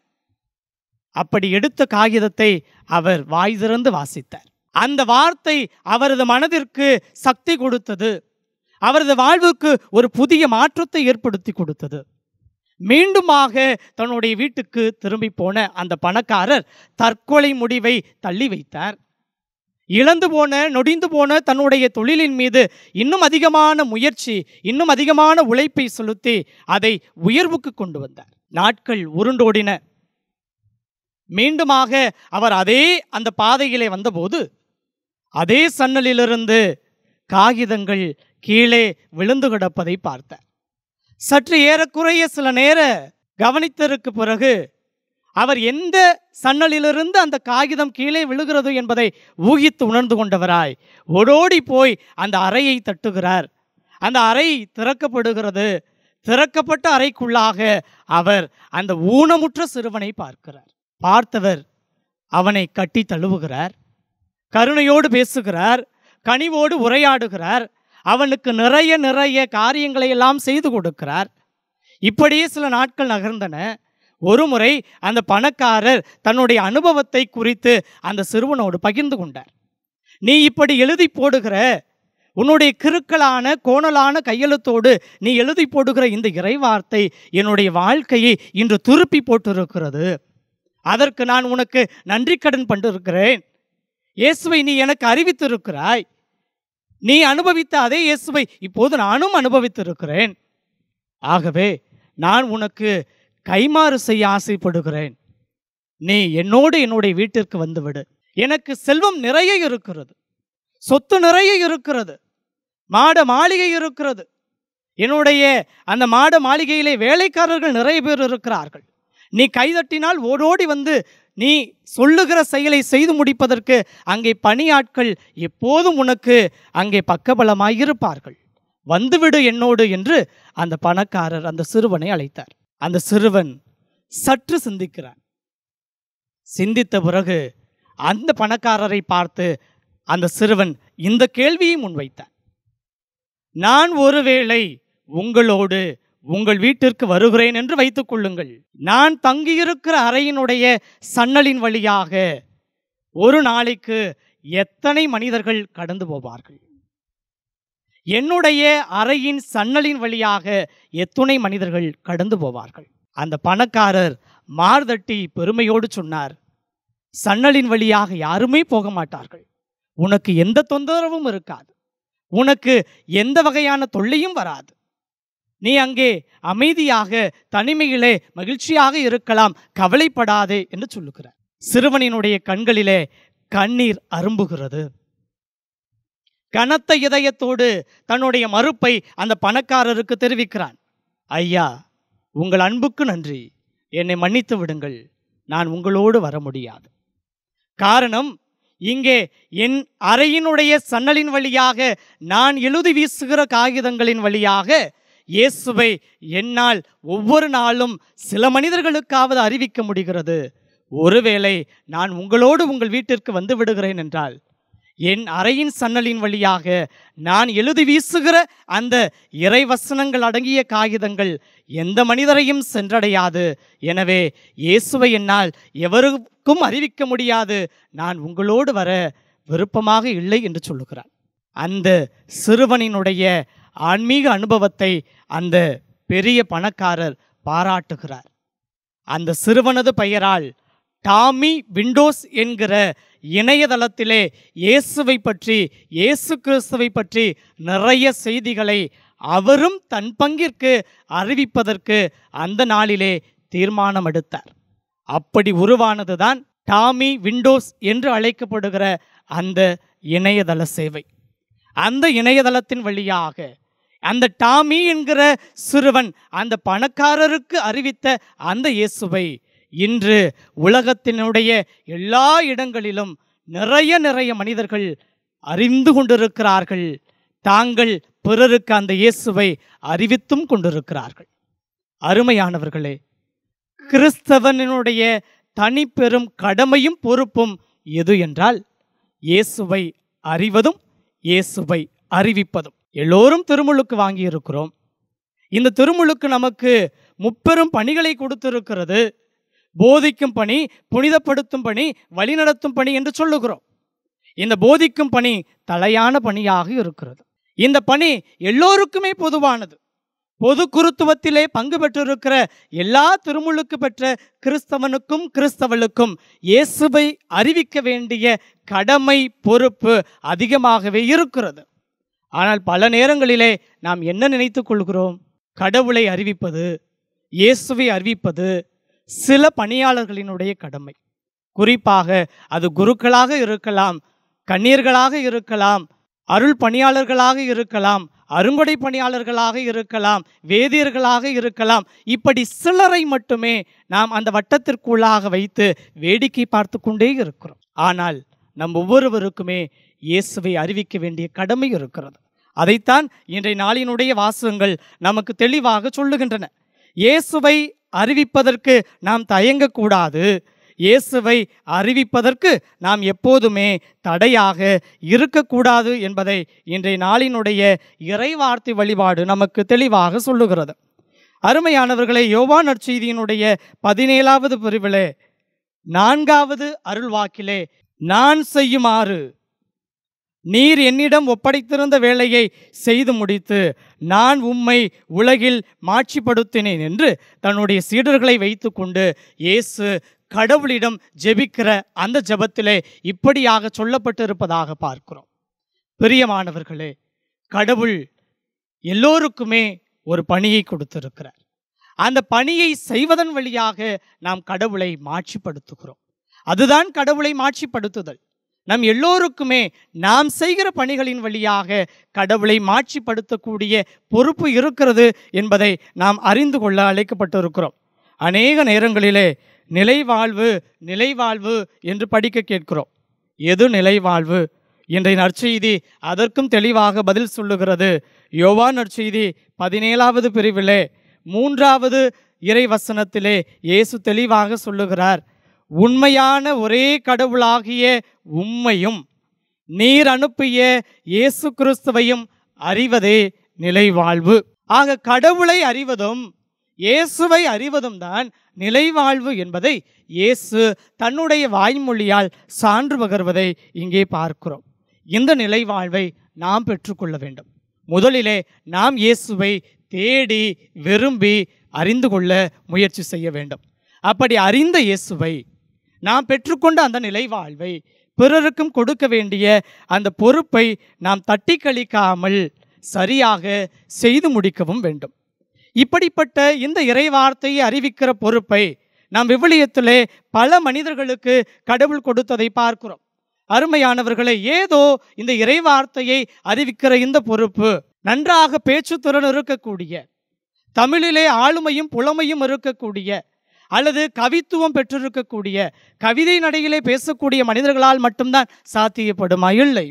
அப்படி எடுத்த காகிதத்தை அவர் வாய் திறந்து வாசித்தார் அந்த வார்த்தை அவரது மனதிற்கு சக்தி கொடுத்தது அவரது வாழ்வுக்கு ஒரு புதிய மாற்றத்தை ஏற்படுத்தி கொடுத்தது மீண்டுமாக தன்னுடைய வீட்டுக்கு திரும்பி போன அந்த பணக்காரர் தற்கொலை முடிவை தள்ளி வைத்தார் இழந்து போன நொடிந்து போன தன்னுடைய தொழிலின் மீது இன்னும் அதிகமான முயற்சி இன்னும் அதிகமான உழைப்பை செலுத்தி அதை உயர்வுக்கு கொண்டு வந்தார் நாட்கள் உருண்டோடின மீண்டுமாக அவர் அதே அந்த பாதையிலே வந்தபோது அதே சன்னலிலிருந்து காகிதங்கள் கீழே விழுந்து கிடப்பதை பார்த்தார் சற்று ஏறக்குறைய சில நேர கவனித்ததற்கு பிறகு அவர் எந்த சன்னலிலிருந்து அந்த காகிதம் கீழே விழுகிறது என்பதை ஊகித்து உணர்ந்து கொண்டவராய் ஓடோடி போய் அந்த அறையை தட்டுகிறார் அந்த அறை திறக்கப்படுகிறது திறக்கப்பட்ட அறைக்குள்ளாக அவர் அந்த ஊனமுற்ற சிறுவனை பார்க்கிறார் பார்த்தவர் அவனை கட்டி தழுவுகிறார் கருணையோடு பேசுகிறார் கனிவோடு உரையாடுகிறார் அவனுக்கு நிறைய நிறைய காரியங்களை எல்லாம் செய்து கொடுக்கிறார் இப்படியே சில நாட்கள் நகர்ந்தன ஒரு முறை அந்த பணக்காரர் தன்னுடைய அனுபவத்தை குறித்து அந்த சிறுவனோடு பகிர்ந்து கொண்டார் நீ இப்படி எழுதி போடுகிற உன்னுடைய கிறுக்கலான கோணலான கையெழுத்தோடு நீ எழுதி போடுகிற இந்த இறைவார்த்தை என்னுடைய வாழ்க்கையை இன்று திருப்பி போட்டிருக்கிறது அதற்கு நான் உனக்கு நன்றி கடன் பண்ணிருக்கிறேன் இயேசுவை நீ எனக்கு அறிவித்திருக்கிறாய் நீ அனுபவித்த அதே இயேசுவை இப்போது நானும் அனுபவித்திருக்கிறேன் ஆகவே நான் உனக்கு கைமாறு செய்ய ஆசைப்படுகிறேன் நீ என்னோடு என்னுடைய வீட்டிற்கு வந்துவிடு எனக்கு செல்வம் நிறைய இருக்கிறது சொத்து நிறைய இருக்கிறது மாட மாளிகை இருக்கிறது என்னுடைய அந்த மாட மாளிகையிலே வேலைக்காரர்கள் நிறைய பேர் இருக்கிறார்கள் நீ கைதட்டினால் ஓடோடி வந்து நீ சொல்லுகிற செயலை செய்து முடிப்பதற்கு அங்கே பணியாட்கள் எப்போதும் உனக்கு அங்கே பக்கபலமாய் இருப்பார்கள் வந்துவிடு என்னோடு என்று அந்த பணக்காரர் அந்த சிறுவனை அழைத்தார் அந்த சிறுவன் சற்று சிந்திக்கிறான் சிந்தித்த பிறகு அந்த பணக்காரரை பார்த்து அந்த சிறுவன் இந்த கேள்வியை முன்வைத்தான் நான் ஒருவேளை உங்களோடு உங்கள் வீட்டிற்கு வருகிறேன் என்று வைத்துக் கொள்ளுங்கள் நான் தங்கியிருக்கிற அறையினுடைய சன்னலின் வழியாக ஒரு நாளைக்கு எத்தனை மனிதர்கள் கடந்து போவார்கள் என்னுடைய அறையின் சன்னலின் வழியாக எத்துணை மனிதர்கள் கடந்து போவார்கள் அந்த பணக்காரர் மார்தட்டி பெருமையோடு சொன்னார் சன்னலின் வழியாக யாருமே போக மாட்டார்கள் உனக்கு எந்த தொந்தரவும் இருக்காது உனக்கு எந்த வகையான தொல்லையும் வராது நீ அங்கே அமைதியாக தனிமையிலே மகிழ்ச்சியாக இருக்கலாம் கவலைப்படாதே என்று சொல்லுகிறார் சிறுவனினுடைய கண்களிலே கண்ணீர் அரும்புகிறது கனத்த இதயத்தோடு தன்னுடைய மறுப்பை அந்த பணக்காரருக்கு தெரிவிக்கிறான் ஐயா உங்கள் அன்புக்கு நன்றி என்னை மன்னித்து விடுங்கள் நான் உங்களோடு வர முடியாது காரணம் இங்கே என் அறையினுடைய சன்னலின் வழியாக நான் எழுதி வீசுகிற காகிதங்களின் வழியாக இயேசுவை என்னால் ஒவ்வொரு நாளும் சில மனிதர்களுக்காவது அறிவிக்க முடிகிறது ஒருவேளை நான் உங்களோடு உங்கள் வீட்டிற்கு வந்து விடுகிறேன் என்றால் என் அறையின் சன்னலின் வழியாக நான் எழுதி வீசுகிற அந்த இறைவசனங்கள் அடங்கிய காகிதங்கள் எந்த மனிதரையும் சென்றடையாது எனவே இயேசுவை என்னால் எவருக்கும் அறிவிக்க முடியாது நான் உங்களோடு வர விருப்பமாக இல்லை என்று சொல்லுகிறார் அந்த சிறுவனினுடைய ஆன்மீக அனுபவத்தை அந்த பெரிய பணக்காரர் பாராட்டுகிறார் அந்த சிறுவனது பெயரால் டாமி விண்டோஸ் என்கிற இணையதளத்திலே இயேசுவை பற்றி இயேசு கிறிஸ்துவை பற்றி நிறைய செய்திகளை அவரும் தன் பங்கிற்கு அறிவிப்பதற்கு அந்த நாளிலே தீர்மானம் எடுத்தார் அப்படி உருவானதுதான் டாமி விண்டோஸ் என்று அழைக்கப்படுகிற அந்த இணையதள சேவை அந்த இணையதளத்தின் வழியாக அந்த டாமி என்கிற சிறுவன் அந்த பணக்காரருக்கு அறிவித்த அந்த இயேசுவை இன்று உலகத்தினுடைய எல்லா இடங்களிலும் நிறைய நிறைய மனிதர்கள் அறிந்து கொண்டிருக்கிறார்கள் தாங்கள் பிறருக்கு அந்த இயேசுவை அறிவித்தும் கொண்டிருக்கிறார்கள் அருமையானவர்களே கிறிஸ்தவனுடைய தனிப்பெரும் கடமையும் பொறுப்பும் எது என்றால் இயேசுவை அறிவதும் இயேசுவை அறிவிப்பதும் எல்லோரும் திருமுழுக்கு வாங்கியிருக்கிறோம் இந்த திருமுழுக்கு நமக்கு முப்பெரும் பணிகளை கொடுத்திருக்கிறது போதிக்கும் பணி புனிதப்படுத்தும் பணி வழிநடத்தும் பணி என்று சொல்லுகிறோம் இந்த போதிக்கும் பணி தலையான பணியாக இருக்கிறது இந்த பணி எல்லோருக்குமே பொதுவானது பொது குருத்துவத்திலே பங்கு பெற்றிருக்கிற எல்லா திருமுழுக்கு பெற்ற கிறிஸ்தவனுக்கும் கிறிஸ்தவளுக்கும் இயேசுவை அறிவிக்க வேண்டிய கடமை பொறுப்பு அதிகமாகவே இருக்கிறது ஆனால் பல நேரங்களிலே நாம் என்ன நினைத்துக் கொள்கிறோம் கடவுளை அறிவிப்பது இயேசுவை அறிவிப்பது சில பணியாளர்களினுடைய கடமை குறிப்பாக அது குருக்களாக இருக்கலாம் கண்ணீர்களாக இருக்கலாம் அருள் பணியாளர்களாக இருக்கலாம் அருங்கொடை பணியாளர்களாக இருக்கலாம் வேதியர்களாக இருக்கலாம் இப்படி சிலரை மட்டுமே நாம் அந்த வட்டத்திற்குள்ளாக வைத்து வேடிக்கை பார்த்து கொண்டே இருக்கிறோம் ஆனால் நம் ஒவ்வொருவருக்குமே இயேசுவை அறிவிக்க வேண்டிய கடமை இருக்கிறது அதைத்தான் இன்றைய நாளினுடைய வாசகங்கள் நமக்கு தெளிவாக சொல்லுகின்றன இயேசுவை அறிவிப்பதற்கு நாம் தயங்கக்கூடாது இயேசுவை அறிவிப்பதற்கு நாம் எப்போதுமே தடையாக இருக்கக்கூடாது என்பதை இன்றைய நாளினுடைய இறைவார்த்தை வழிபாடு நமக்கு தெளிவாக சொல்லுகிறது அருமையானவர்களை யோவான் நற்செய்தியினுடைய பதினேழாவது பிரிவிலே நான்காவது அருள்வாக்கிலே நான் செய்யுமாறு நீர் என்னிடம் ஒப்படைத்திருந்த வேலையை செய்து முடித்து நான் உம்மை உலகில் மாட்சிப்படுத்தினேன் என்று தன்னுடைய சீடர்களை வைத்துக்கொண்டு இயேசு கடவுளிடம் ஜெபிக்கிற அந்த ஜெபத்திலே இப்படியாக சொல்லப்பட்டிருப்பதாக பார்க்கிறோம் பிரியமானவர்களே கடவுள் எல்லோருக்குமே ஒரு பணியை கொடுத்திருக்கிறார் அந்த பணியை செய்வதன் வழியாக நாம் கடவுளை மாட்சிப்படுத்துகிறோம் அதுதான் கடவுளை மாட்சிப்படுத்துதல் நம் எல்லோருக்குமே நாம் செய்கிற பணிகளின் வழியாக கடவுளை மாட்சிப்படுத்தக்கூடிய பொறுப்பு இருக்கிறது என்பதை நாம் அறிந்து கொள்ள அழைக்கப்பட்டிருக்கிறோம் அநேக நேரங்களிலே நிலைவாழ்வு நிலைவாழ்வு என்று படிக்க கேட்கிறோம் எது நிலைவாழ்வு இன்றைய நற்செய்தி அதற்கும் தெளிவாக பதில் சொல்லுகிறது யோவா நற்செய்தி பதினேழாவது பிரிவிலே மூன்றாவது இறைவசனத்திலே இயேசு தெளிவாக சொல்லுகிறார் உண்மையான ஒரே கடவுளாகிய உம்மையும் நீர் அனுப்பிய இயேசு கிறிஸ்துவையும் அறிவதே நிலைவாழ்வு ஆக கடவுளை அறிவதும் இயேசுவை அறிவதும் தான் நிலைவாழ்வு என்பதை இயேசு தன்னுடைய வாய்மொழியால் சான்று பகர்வதை இங்கே பார்க்கிறோம் இந்த நிலைவாழ்வை நாம் பெற்றுக்கொள்ள வேண்டும் முதலிலே நாம் இயேசுவை தேடி விரும்பி அறிந்து கொள்ள முயற்சி செய்ய வேண்டும் அப்படி அறிந்த இயேசுவை நாம் பெற்றுக்கொண்ட அந்த நிலைவாழ்வை பிறருக்கும் கொடுக்க வேண்டிய அந்த பொறுப்பை நாம் தட்டி கழிக்காமல் சரியாக செய்து முடிக்கவும் வேண்டும் இப்படிப்பட்ட இந்த இறைவார்த்தையை அறிவிக்கிற பொறுப்பை நாம் விவிலியத்திலே பல மனிதர்களுக்கு கடவுள் கொடுத்ததை பார்க்கிறோம் அருமையானவர்களை ஏதோ இந்த இறைவார்த்தையை அறிவிக்கிற இந்த பொறுப்பு நன்றாக பேச்சுத்திறன் இருக்கக்கூடிய தமிழிலே ஆளுமையும் புலமையும் இருக்கக்கூடிய அல்லது கவித்துவம் பெற்றிருக்கக்கூடிய கவிதை நடையிலே பேசக்கூடிய மனிதர்களால் மட்டும்தான் சாத்தியப்படுமா இல்லை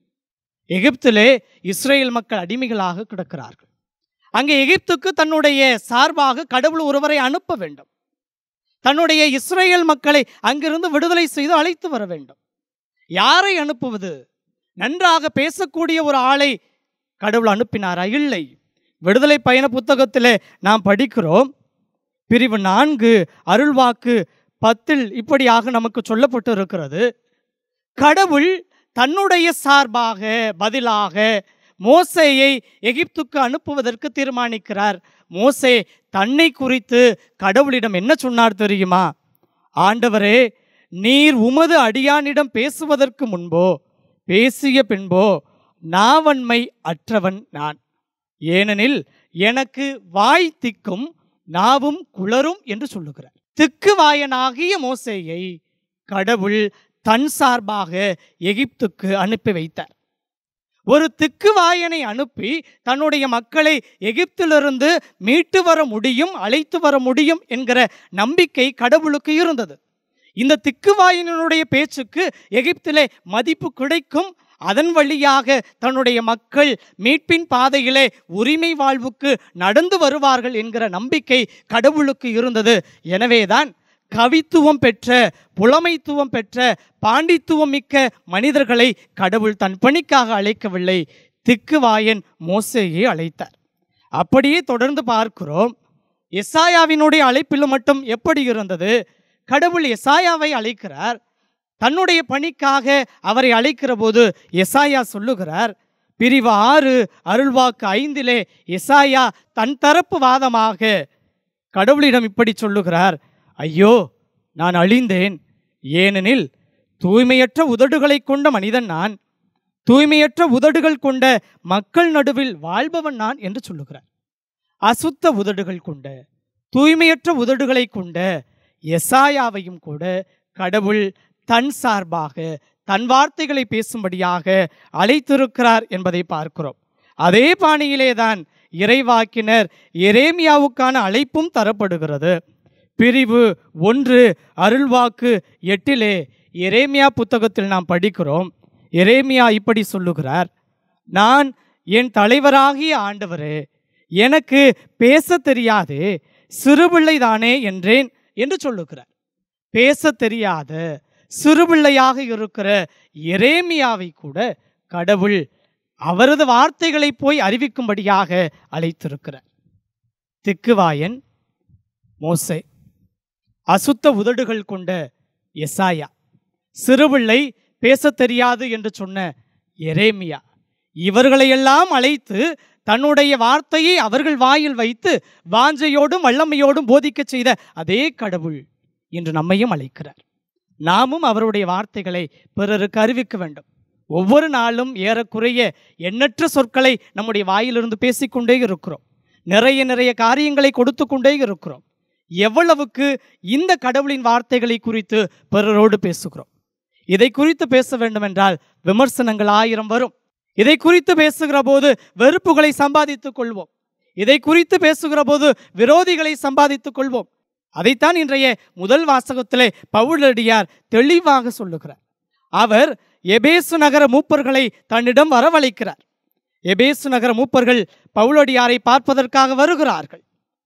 எகிப்திலே இஸ்ரேல் மக்கள் அடிமைகளாக கிடக்கிறார்கள் அங்கே எகிப்துக்கு தன்னுடைய சார்பாக கடவுள் ஒருவரை அனுப்ப வேண்டும் தன்னுடைய இஸ்ரேல் மக்களை அங்கிருந்து விடுதலை செய்து அழைத்து வர வேண்டும் யாரை அனுப்புவது நன்றாக பேசக்கூடிய ஒரு ஆளை கடவுள் அனுப்பினாரா இல்லை விடுதலை பயண புத்தகத்திலே நாம் படிக்கிறோம் பிரிவு நான்கு அருள்வாக்கு பத்தில் இப்படியாக நமக்கு சொல்லப்பட்டு இருக்கிறது கடவுள் தன்னுடைய சார்பாக பதிலாக மோசேயை எகிப்துக்கு அனுப்புவதற்கு தீர்மானிக்கிறார் மோசே தன்னை குறித்து கடவுளிடம் என்ன சொன்னார் தெரியுமா ஆண்டவரே நீர் உமது அடியானிடம் பேசுவதற்கு முன்போ பேசிய பின்போ நாவன்மை அற்றவன் நான் ஏனெனில் எனக்கு வாய் திக்கும் நாவும் குளரும் என்று சொல்லுகிறார் திக்குவாயனாகிய மோசேயை கடவுள் தன் சார்பாக எகிப்துக்கு அனுப்பி வைத்தார் ஒரு திக்குவாயனை அனுப்பி தன்னுடைய மக்களை எகிப்திலிருந்து மீட்டு வர முடியும் அழைத்து வர முடியும் என்கிற நம்பிக்கை கடவுளுக்கு இருந்தது இந்த திக்குவாயனுடைய பேச்சுக்கு எகிப்திலே மதிப்பு கிடைக்கும் அதன் வழியாக தன்னுடைய மக்கள் மீட்பின் பாதையிலே உரிமை வாழ்வுக்கு நடந்து வருவார்கள் என்கிற நம்பிக்கை கடவுளுக்கு இருந்தது எனவேதான் கவித்துவம் பெற்ற புலமைத்துவம் பெற்ற பாண்டித்துவம் மிக்க மனிதர்களை கடவுள் தன் பணிக்காக அழைக்கவில்லை திக்குவாயன் மோசையை அழைத்தார் அப்படியே தொடர்ந்து பார்க்கிறோம் எசாயாவினுடைய அழைப்பிலும் மட்டும் எப்படி இருந்தது கடவுள் எசாயாவை அழைக்கிறார் தன்னுடைய பணிக்காக அவரை அழைக்கிற போது எசாயா சொல்லுகிறார் பிரிவு ஆறு அருள்வாக்கு ஐந்திலே எசாயா தன் தரப்பு வாதமாக கடவுளிடம் இப்படி சொல்லுகிறார் ஐயோ நான் அழிந்தேன் ஏனெனில் தூய்மையற்ற உதடுகளை கொண்ட மனிதன் நான் தூய்மையற்ற உதடுகள் கொண்ட மக்கள் நடுவில் வாழ்பவன் நான் என்று சொல்லுகிறார் அசுத்த உதடுகள் கொண்ட தூய்மையற்ற உதடுகளை கொண்ட எசாயாவையும் கூட கடவுள் தன் சார்பாக தன் வார்த்தைகளை பேசும்படியாக அழைத்திருக்கிறார் என்பதை பார்க்கிறோம் அதே பாணியிலேதான் இறைவாக்கினர் எரேமியாவுக்கான அழைப்பும் தரப்படுகிறது பிரிவு ஒன்று அருள்வாக்கு எட்டிலே எரேமியா புத்தகத்தில் நாம் படிக்கிறோம் எரேமியா இப்படி சொல்லுகிறார் நான் என் தலைவராகிய ஆண்டவரே எனக்கு பேச தெரியாது சிறுபிள்ளைதானே என்றேன் என்று சொல்லுகிறார் பேச தெரியாத சிறுபிள்ளையாக இருக்கிற எரேமியாவை கூட கடவுள் அவரது வார்த்தைகளை போய் அறிவிக்கும்படியாக அழைத்திருக்கிறார் திக்குவாயன் மோசே அசுத்த உதடுகள் கொண்ட எசாயா சிறுபிள்ளை பேசத் தெரியாது என்று சொன்ன எரேமியா இவர்களையெல்லாம் அழைத்து தன்னுடைய வார்த்தையை அவர்கள் வாயில் வைத்து வாஞ்சையோடும் வல்லமையோடும் போதிக்கச் செய்த அதே கடவுள் இன்று நம்மையும் அழைக்கிறார் நாமும் அவருடைய வார்த்தைகளை பிறருக்கு அறிவிக்க வேண்டும் ஒவ்வொரு நாளும் ஏறக்குறைய எண்ணற்ற சொற்களை நம்முடைய வாயிலிருந்து பேசிக்கொண்டே இருக்கிறோம் நிறைய நிறைய காரியங்களை கொடுத்து கொண்டே இருக்கிறோம் எவ்வளவுக்கு இந்த கடவுளின் வார்த்தைகளை குறித்து பிறரோடு பேசுகிறோம் இதை குறித்து பேச வேண்டுமென்றால் விமர்சனங்கள் ஆயிரம் வரும் இதை குறித்து பேசுகிற போது வெறுப்புகளை சம்பாதித்துக் கொள்வோம் இதை குறித்து பேசுகிற போது விரோதிகளை சம்பாதித்துக் கொள்வோம் அதைத்தான் இன்றைய முதல் வாசகத்திலே பவுலடியார் தெளிவாக சொல்லுகிறார் அவர் எபேசு நகர மூப்பர்களை தன்னிடம் வரவழைக்கிறார் எபேசு நகர மூப்பர்கள் பவுலடியாரை பார்ப்பதற்காக வருகிறார்கள்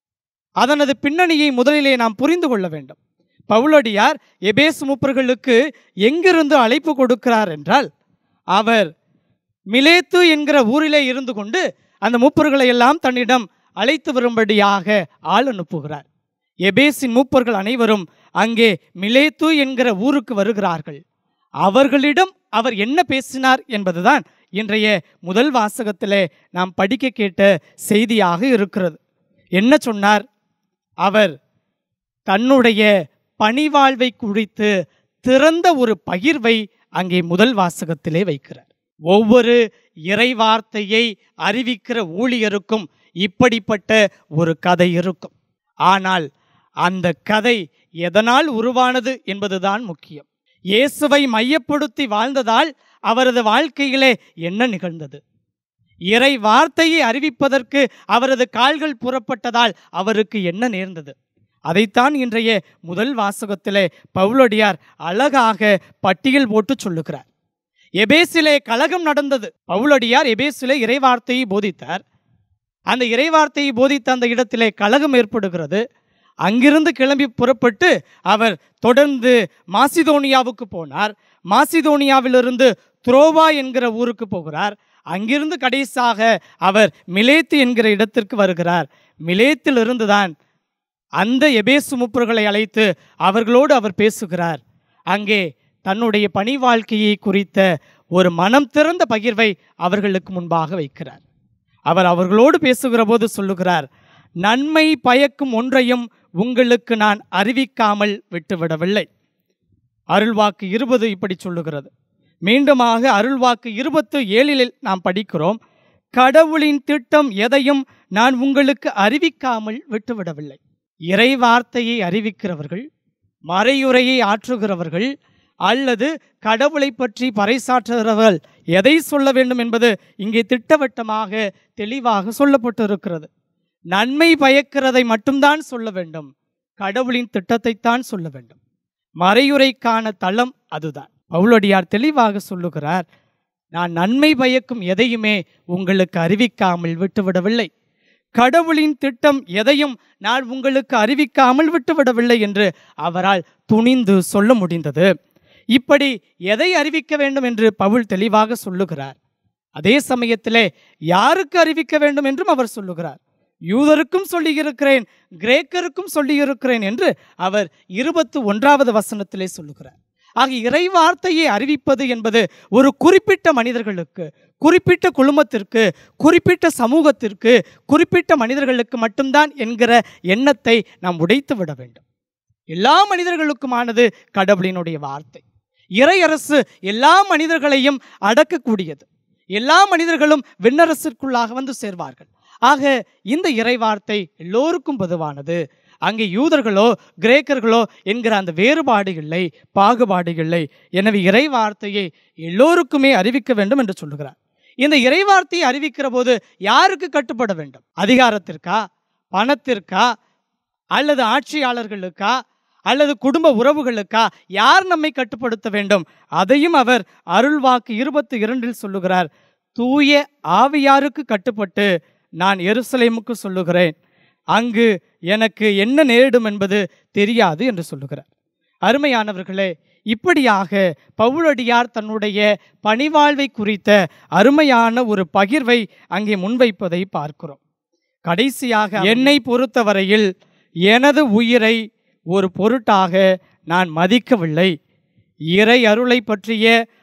அதனது பின்னணியை முதலிலே நாம் புரிந்து கொள்ள வேண்டும் பவுலடியார் எபேசு மூப்பர்களுக்கு எங்கிருந்து அழைப்பு கொடுக்கிறார் என்றால் அவர் மிலேத்து என்கிற ஊரிலே இருந்து கொண்டு அந்த மூப்பர்களை எல்லாம் தன்னிடம் அழைத்து வரும்படியாக ஆள் அனுப்புகிறார் எபேசின் மூப்பர்கள் அனைவரும் அங்கே மிலேத்து என்கிற ஊருக்கு வருகிறார்கள் அவர்களிடம் அவர் என்ன பேசினார் என்பதுதான் இன்றைய முதல் வாசகத்திலே நாம் படிக்க கேட்ட செய்தியாக இருக்கிறது என்ன சொன்னார் அவர் தன்னுடைய பணிவாழ்வை குறித்து திறந்த ஒரு பகிர்வை அங்கே முதல் வாசகத்திலே வைக்கிறார் ஒவ்வொரு இறைவார்த்தையை அறிவிக்கிற ஊழியருக்கும் இப்படிப்பட்ட ஒரு கதை இருக்கும் ஆனால் அந்த கதை எதனால் உருவானது என்பதுதான் முக்கியம் இயேசுவை மையப்படுத்தி வாழ்ந்ததால் அவரது வாழ்க்கையிலே என்ன நிகழ்ந்தது இறை வார்த்தையை அறிவிப்பதற்கு அவரது கால்கள் புறப்பட்டதால் அவருக்கு என்ன நேர்ந்தது அதைத்தான் இன்றைய முதல் வாசகத்திலே பவுலடியார் அழகாக பட்டியல் போட்டு சொல்லுகிறார் எபேசிலே கலகம் நடந்தது பவுலடியார் எபேசிலே இறைவார்த்தையை போதித்தார் அந்த இறைவார்த்தையை போதித்த அந்த இடத்திலே கலகம் ஏற்படுகிறது அங்கிருந்து கிளம்பி புறப்பட்டு அவர் தொடர்ந்து மாசிதோனியாவுக்கு போனார் மாசிதோனியாவிலிருந்து துரோவா என்கிற ஊருக்கு போகிறார் அங்கிருந்து கடைசியாக அவர் மிலேத்து என்கிற இடத்திற்கு வருகிறார் மிலேத்திலிருந்து தான் அந்த எபேசு முப்பர்களை அழைத்து அவர்களோடு அவர் பேசுகிறார் அங்கே தன்னுடைய பணி வாழ்க்கையை குறித்த ஒரு மனம் திறந்த பகிர்வை அவர்களுக்கு முன்பாக வைக்கிறார் அவர் அவர்களோடு பேசுகிற போது சொல்லுகிறார் நன்மை பயக்கும் ஒன்றையும் உங்களுக்கு நான் அறிவிக்காமல் விட்டுவிடவில்லை அருள்வாக்கு இருபது இப்படி சொல்லுகிறது மீண்டுமாக அருள்வாக்கு இருபத்து ஏழில் நாம் படிக்கிறோம் கடவுளின் திட்டம் எதையும் நான் உங்களுக்கு அறிவிக்காமல் விட்டுவிடவில்லை இறை வார்த்தையை அறிவிக்கிறவர்கள் மறையுரையை ஆற்றுகிறவர்கள் அல்லது கடவுளை பற்றி பறைசாற்றுகிறவர்கள் எதை சொல்ல வேண்டும் என்பது இங்கே திட்டவட்டமாக தெளிவாக சொல்லப்பட்டிருக்கிறது நன்மை பயக்கிறதை மட்டும்தான் சொல்ல வேண்டும் கடவுளின் திட்டத்தைத்தான் சொல்ல வேண்டும் மறையுரைக்கான தளம் அதுதான் பவுலடியார் தெளிவாக சொல்லுகிறார் நான் நன்மை பயக்கும் எதையுமே உங்களுக்கு அறிவிக்காமல் விட்டுவிடவில்லை கடவுளின் திட்டம் எதையும் நான் உங்களுக்கு அறிவிக்காமல் விட்டுவிடவில்லை என்று அவரால் துணிந்து சொல்ல முடிந்தது இப்படி எதை அறிவிக்க வேண்டும் என்று பவுல் தெளிவாக சொல்லுகிறார் அதே சமயத்திலே யாருக்கு அறிவிக்க வேண்டும் என்றும் அவர் சொல்லுகிறார் யூதருக்கும் சொல்லியிருக்கிறேன் கிரேக்கருக்கும் சொல்லியிருக்கிறேன் என்று அவர் இருபத்து ஒன்றாவது வசனத்திலே சொல்லுகிறார் ஆக இறை வார்த்தையை அறிவிப்பது என்பது ஒரு குறிப்பிட்ட மனிதர்களுக்கு குறிப்பிட்ட குழுமத்திற்கு குறிப்பிட்ட சமூகத்திற்கு குறிப்பிட்ட மனிதர்களுக்கு மட்டும்தான் என்கிற எண்ணத்தை நாம் உடைத்து விட வேண்டும் எல்லா மனிதர்களுக்குமானது கடவுளினுடைய வார்த்தை இறையரசு எல்லா மனிதர்களையும் அடக்கக்கூடியது எல்லா மனிதர்களும் விண்ணரசிற்குள்ளாக வந்து சேர்வார்கள் ஆக இந்த இறை வார்த்தை எல்லோருக்கும் பொதுவானது அங்கே யூதர்களோ கிரேக்கர்களோ என்கிற அந்த வேறுபாடு இல்லை பாகுபாடு இல்லை எனவே இறை வார்த்தையை எல்லோருக்குமே அறிவிக்க வேண்டும் என்று சொல்லுகிறார் இந்த இறை வார்த்தையை அறிவிக்கிற போது யாருக்கு கட்டுப்பட வேண்டும் அதிகாரத்திற்கா பணத்திற்கா அல்லது ஆட்சியாளர்களுக்கா அல்லது குடும்ப உறவுகளுக்கா யார் நம்மை கட்டுப்படுத்த வேண்டும் அதையும் அவர் அருள்வாக்கு இருபத்தி இரண்டில் சொல்லுகிறார் தூய ஆவியாருக்கு கட்டுப்பட்டு நான் எருசலேமுக்கு சொல்லுகிறேன் அங்கு எனக்கு என்ன நேரிடும் என்பது தெரியாது என்று சொல்லுகிறார் அருமையானவர்களே இப்படியாக பவுலடியார் தன்னுடைய பணிவாழ்வை குறித்த அருமையான ஒரு பகிர்வை அங்கே முன்வைப்பதை பார்க்கிறோம் கடைசியாக என்னை பொறுத்தவரையில் எனது உயிரை ஒரு பொருட்டாக நான் மதிக்கவில்லை இறை அருளை பற்றிய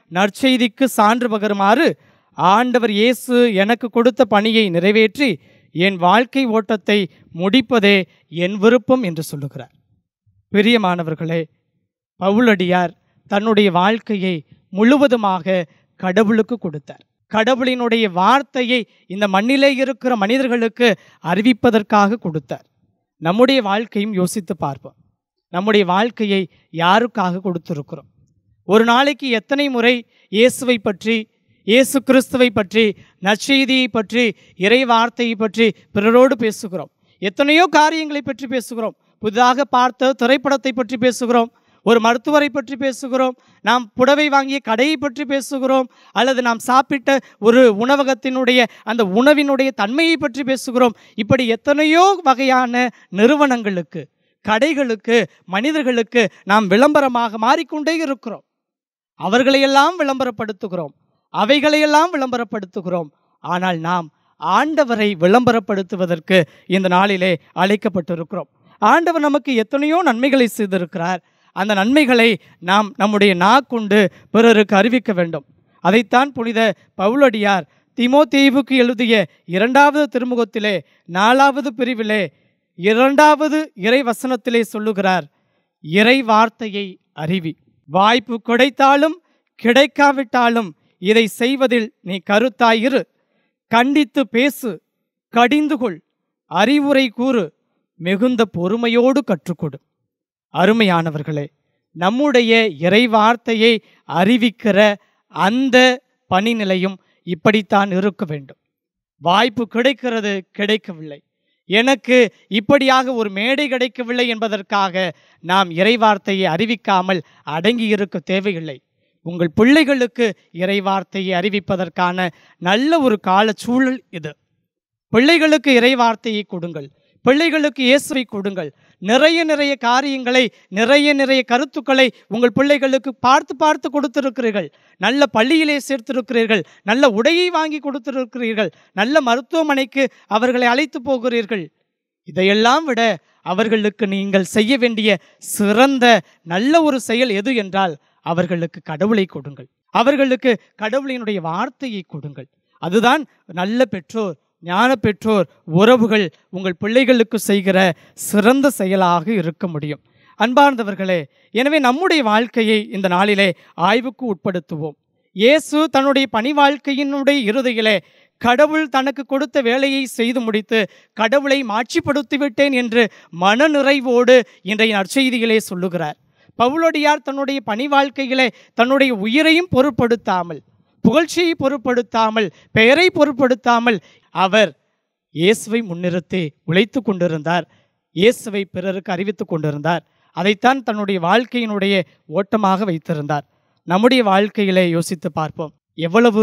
நற்செய்திக்கு சான்று பகருமாறு ஆண்டவர் இயேசு எனக்கு கொடுத்த பணியை நிறைவேற்றி என் வாழ்க்கை ஓட்டத்தை முடிப்பதே என் விருப்பம் என்று சொல்லுகிறார் பிரியமானவர்களே பவுலடியார் தன்னுடைய வாழ்க்கையை முழுவதுமாக கடவுளுக்கு கொடுத்தார் கடவுளினுடைய வார்த்தையை இந்த மண்ணிலே இருக்கிற மனிதர்களுக்கு அறிவிப்பதற்காக கொடுத்தார் நம்முடைய வாழ்க்கையும் யோசித்து பார்ப்போம் நம்முடைய வாழ்க்கையை யாருக்காக கொடுத்திருக்கிறோம் ஒரு நாளைக்கு எத்தனை முறை இயேசுவை பற்றி இயேசு கிறிஸ்துவை பற்றி நற்செய்தியை பற்றி இறை வார்த்தையை பற்றி பிறரோடு பேசுகிறோம் எத்தனையோ காரியங்களை பற்றி பேசுகிறோம் புதிதாக பார்த்த திரைப்படத்தை பற்றி பேசுகிறோம் ஒரு மருத்துவரை பற்றி பேசுகிறோம் நாம் புடவை வாங்கிய கடையை பற்றி பேசுகிறோம் அல்லது நாம் சாப்பிட்ட ஒரு உணவகத்தினுடைய அந்த உணவினுடைய தன்மையை பற்றி பேசுகிறோம் இப்படி எத்தனையோ வகையான நிறுவனங்களுக்கு கடைகளுக்கு மனிதர்களுக்கு நாம் விளம்பரமாக மாறிக்கொண்டே இருக்கிறோம் அவர்களையெல்லாம் விளம்பரப்படுத்துகிறோம் அவைகளையெல்லாம் விளம்பரப்படுத்துகிறோம் ஆனால் நாம் ஆண்டவரை விளம்பரப்படுத்துவதற்கு இந்த நாளிலே அழைக்கப்பட்டிருக்கிறோம் ஆண்டவர் நமக்கு எத்தனையோ நன்மைகளை செய்திருக்கிறார் அந்த நன்மைகளை நாம் நம்முடைய நாக்கொண்டு பிறருக்கு அறிவிக்க வேண்டும் அதைத்தான் புனித பவுலடியார் திமோத்தேவுக்கு எழுதிய இரண்டாவது திருமுகத்திலே நாலாவது பிரிவிலே இரண்டாவது இறை வசனத்திலே சொல்லுகிறார் இறை வார்த்தையை அறிவி வாய்ப்பு கிடைத்தாலும் கிடைக்காவிட்டாலும் இதை செய்வதில் நீ கருத்தாயிரு கண்டித்து பேசு கடிந்து கொள் அறிவுரை கூறு மிகுந்த பொறுமையோடு கற்றுக்கொடு அருமையானவர்களே நம்முடைய இறை வார்த்தையை அறிவிக்கிற அந்த பணிநிலையும் இப்படித்தான் இருக்க வேண்டும் வாய்ப்பு கிடைக்கிறது கிடைக்கவில்லை எனக்கு இப்படியாக ஒரு மேடை கிடைக்கவில்லை என்பதற்காக நாம் இறைவார்த்தையை அறிவிக்காமல் அடங்கி இருக்க தேவையில்லை உங்கள் பிள்ளைகளுக்கு இறைவார்த்தையை அறிவிப்பதற்கான நல்ல ஒரு கால சூழல் இது பிள்ளைகளுக்கு இறைவார்த்தையை கொடுங்கள் பிள்ளைகளுக்கு இயேசுவை கொடுங்கள் நிறைய நிறைய காரியங்களை நிறைய நிறைய கருத்துக்களை உங்கள் பிள்ளைகளுக்கு பார்த்து பார்த்து கொடுத்திருக்கிறீர்கள் நல்ல பள்ளியிலே சேர்த்திருக்கிறீர்கள் நல்ல உடையை வாங்கி கொடுத்திருக்கிறீர்கள் நல்ல மருத்துவமனைக்கு அவர்களை அழைத்து போகிறீர்கள் இதையெல்லாம் விட அவர்களுக்கு நீங்கள் செய்ய வேண்டிய சிறந்த நல்ல ஒரு செயல் எது என்றால் அவர்களுக்கு கடவுளை கொடுங்கள் அவர்களுக்கு கடவுளினுடைய வார்த்தையை கொடுங்கள் அதுதான் நல்ல பெற்றோர் ஞான பெற்றோர் உறவுகள் உங்கள் பிள்ளைகளுக்கு செய்கிற சிறந்த செயலாக இருக்க முடியும் அன்பார்ந்தவர்களே எனவே நம்முடைய வாழ்க்கையை இந்த நாளிலே ஆய்வுக்கு உட்படுத்துவோம் இயேசு தன்னுடைய பணி வாழ்க்கையினுடைய இறுதியிலே கடவுள் தனக்கு கொடுத்த வேலையை செய்து முடித்து கடவுளை மாட்சிப்படுத்தி விட்டேன் என்று மனநிறைவோடு இன்றைய நற்செய்தியிலே சொல்லுகிறார் பவுலடியார் தன்னுடைய பணி வாழ்க்கையிலே தன்னுடைய உயிரையும் பொருட்படுத்தாமல் புகழ்ச்சியை பொருட்படுத்தாமல் பெயரை பொருட்படுத்தாமல் அவர் இயேசுவை முன்னிறுத்தி உழைத்து கொண்டிருந்தார் இயேசுவை பிறருக்கு அறிவித்துக் கொண்டிருந்தார் அதைத்தான் தன்னுடைய வாழ்க்கையினுடைய ஓட்டமாக வைத்திருந்தார் நம்முடைய வாழ்க்கையிலே யோசித்து பார்ப்போம் எவ்வளவு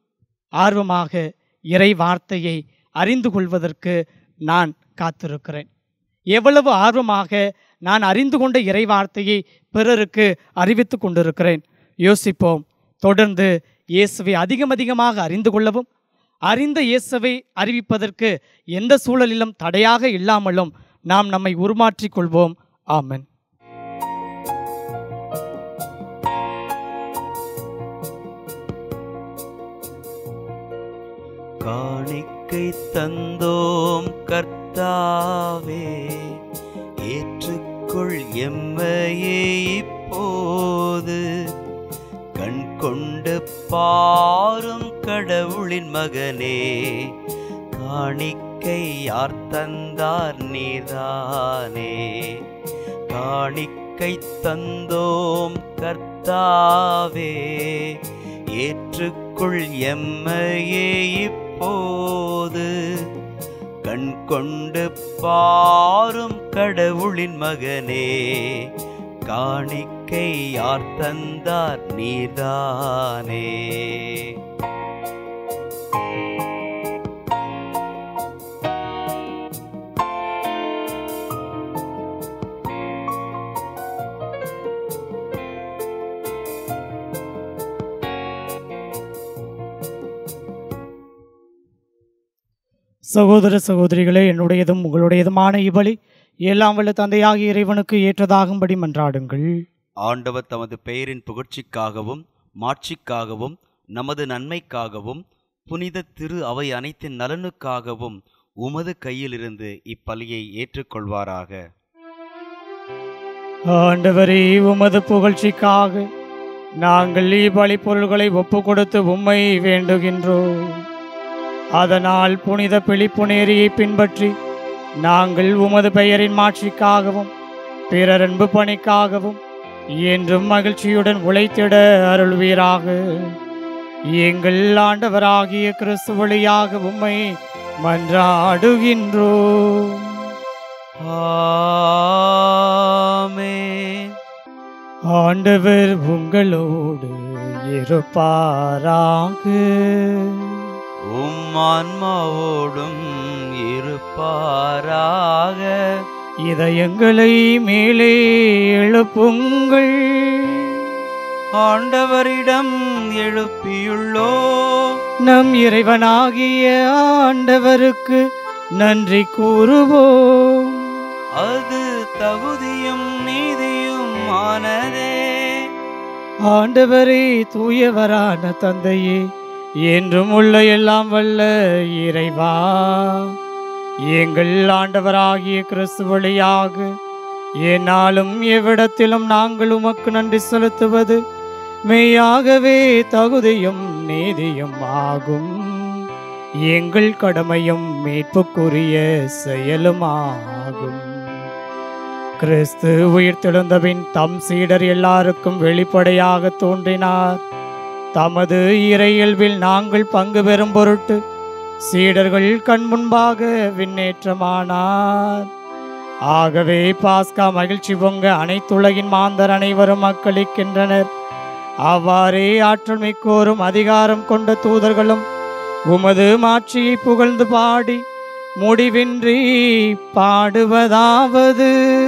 ஆர்வமாக இறை வார்த்தையை அறிந்து கொள்வதற்கு நான் காத்திருக்கிறேன் எவ்வளவு ஆர்வமாக நான் அறிந்து கொண்ட இறை வார்த்தையை பிறருக்கு அறிவித்து கொண்டிருக்கிறேன் யோசிப்போம் தொடர்ந்து இயேசுவை அதிகம் அதிகமாக அறிந்து கொள்ளவும் அறிந்த இயேசுவை அறிவிப்பதற்கு எந்த சூழலிலும் தடையாக இல்லாமலும் நாம் நம்மை உருமாற்றிக் கொள்வோம் ஆமென் காணிக்கை தந்தோம் கர்த்தாவே ஏற்றுக்கொள் எம்மையே இப்போது கண் கொண்டு பாரும் கடவுளின் மகனே காணிக்கை யார் தந்தார் நீதானே காணிக்கை தந்தோம் கர்த்தாவே ஏற்றுக்கொள் எம்மையே இப்போது கண் கொண்டு பாரும் கடவுளின் மகனே காணிக்கை யார் தந்தார் நீதானே சகோதர சகோதரிகளே என்னுடையதும் உங்களுடையதுமான இவழி எல்லாம் வல்ல தந்தையாகிய இறைவனுக்கு ஏற்றதாகும்படி மன்றாடுங்கள் ஆண்டவர் தமது பெயரின் புகழ்ச்சிக்காகவும் மாட்சிக்காகவும் நமது நன்மைக்காகவும் புனித திரு அவை அனைத்தின் நலனுக்காகவும் உமது கையிலிருந்து இப்பலியை ஏற்றுக்கொள்வாராக ஆண்டவரே உமது புகழ்ச்சிக்காக நாங்கள் இப்பலி பொருள்களை ஒப்பு கொடுத்து உம்மை வேண்டுகின்றோம் அதனால் புனித பிழிப்பு நேரியை பின்பற்றி நாங்கள் உமது பெயரின் மாட்சிக்காகவும் பிறர் அன்பு பணிக்காகவும் என்றும் மகிழ்ச்சியுடன் உழைத்திட அருள்வீராக எங்கள் ஆண்டவராகிய கிறிஸ்து வழியாக உம்மை மன்றாடுகின்றோம் ஆமென் ஆண்டவர் உங்களோடு இருப்பாராக உம் ஆன்மாவோடும் இருப்பாராக இதயங்களை மேலே எழுப்புங்கள் ஆண்டவரிடம் எழுப்பியுள்ளோ நம் இறைவனாகிய ஆண்டவருக்கு நன்றி கூறுவோம் அது தகுதியும் நீதியும் ஆனதே ஆண்டவரே தூயவரான தந்தையே என்றும் உள்ள எல்லாம் வல்ல இறைவா எங்கள் ஆண்டவராகிய கிறிஸ்து வழியாக என்னாலும் எவ்விடத்திலும் நாங்கள் உமக்கு நன்றி செலுத்துவது மெய்யாகவே தகுதியும் நீதியும் ஆகும் எங்கள் கடமையும் மீட்புக்குரிய செயலும் ஆகும் கிறிஸ்து உயிர்த்தெழுந்தபின் தம் சீடர் எல்லாருக்கும் வெளிப்படையாக தோன்றினார் தமது இறையல்பில் நாங்கள் பங்கு பெறும் பொருட்டு சீடர்கள் கண் முன்பாக விண்ணேற்றமானார் ஆகவே பாஸ்கா மகிழ்ச்சி பொங்க அனைத்துலகின் மாந்தர் அனைவரும் மக்களிக்கின்றனர் அவ்வாறே ஆற்றல் மிக்கோரும் அதிகாரம் கொண்ட தூதர்களும் உமது மாட்சியை புகழ்ந்து பாடி முடிவின்றி பாடுவதாவது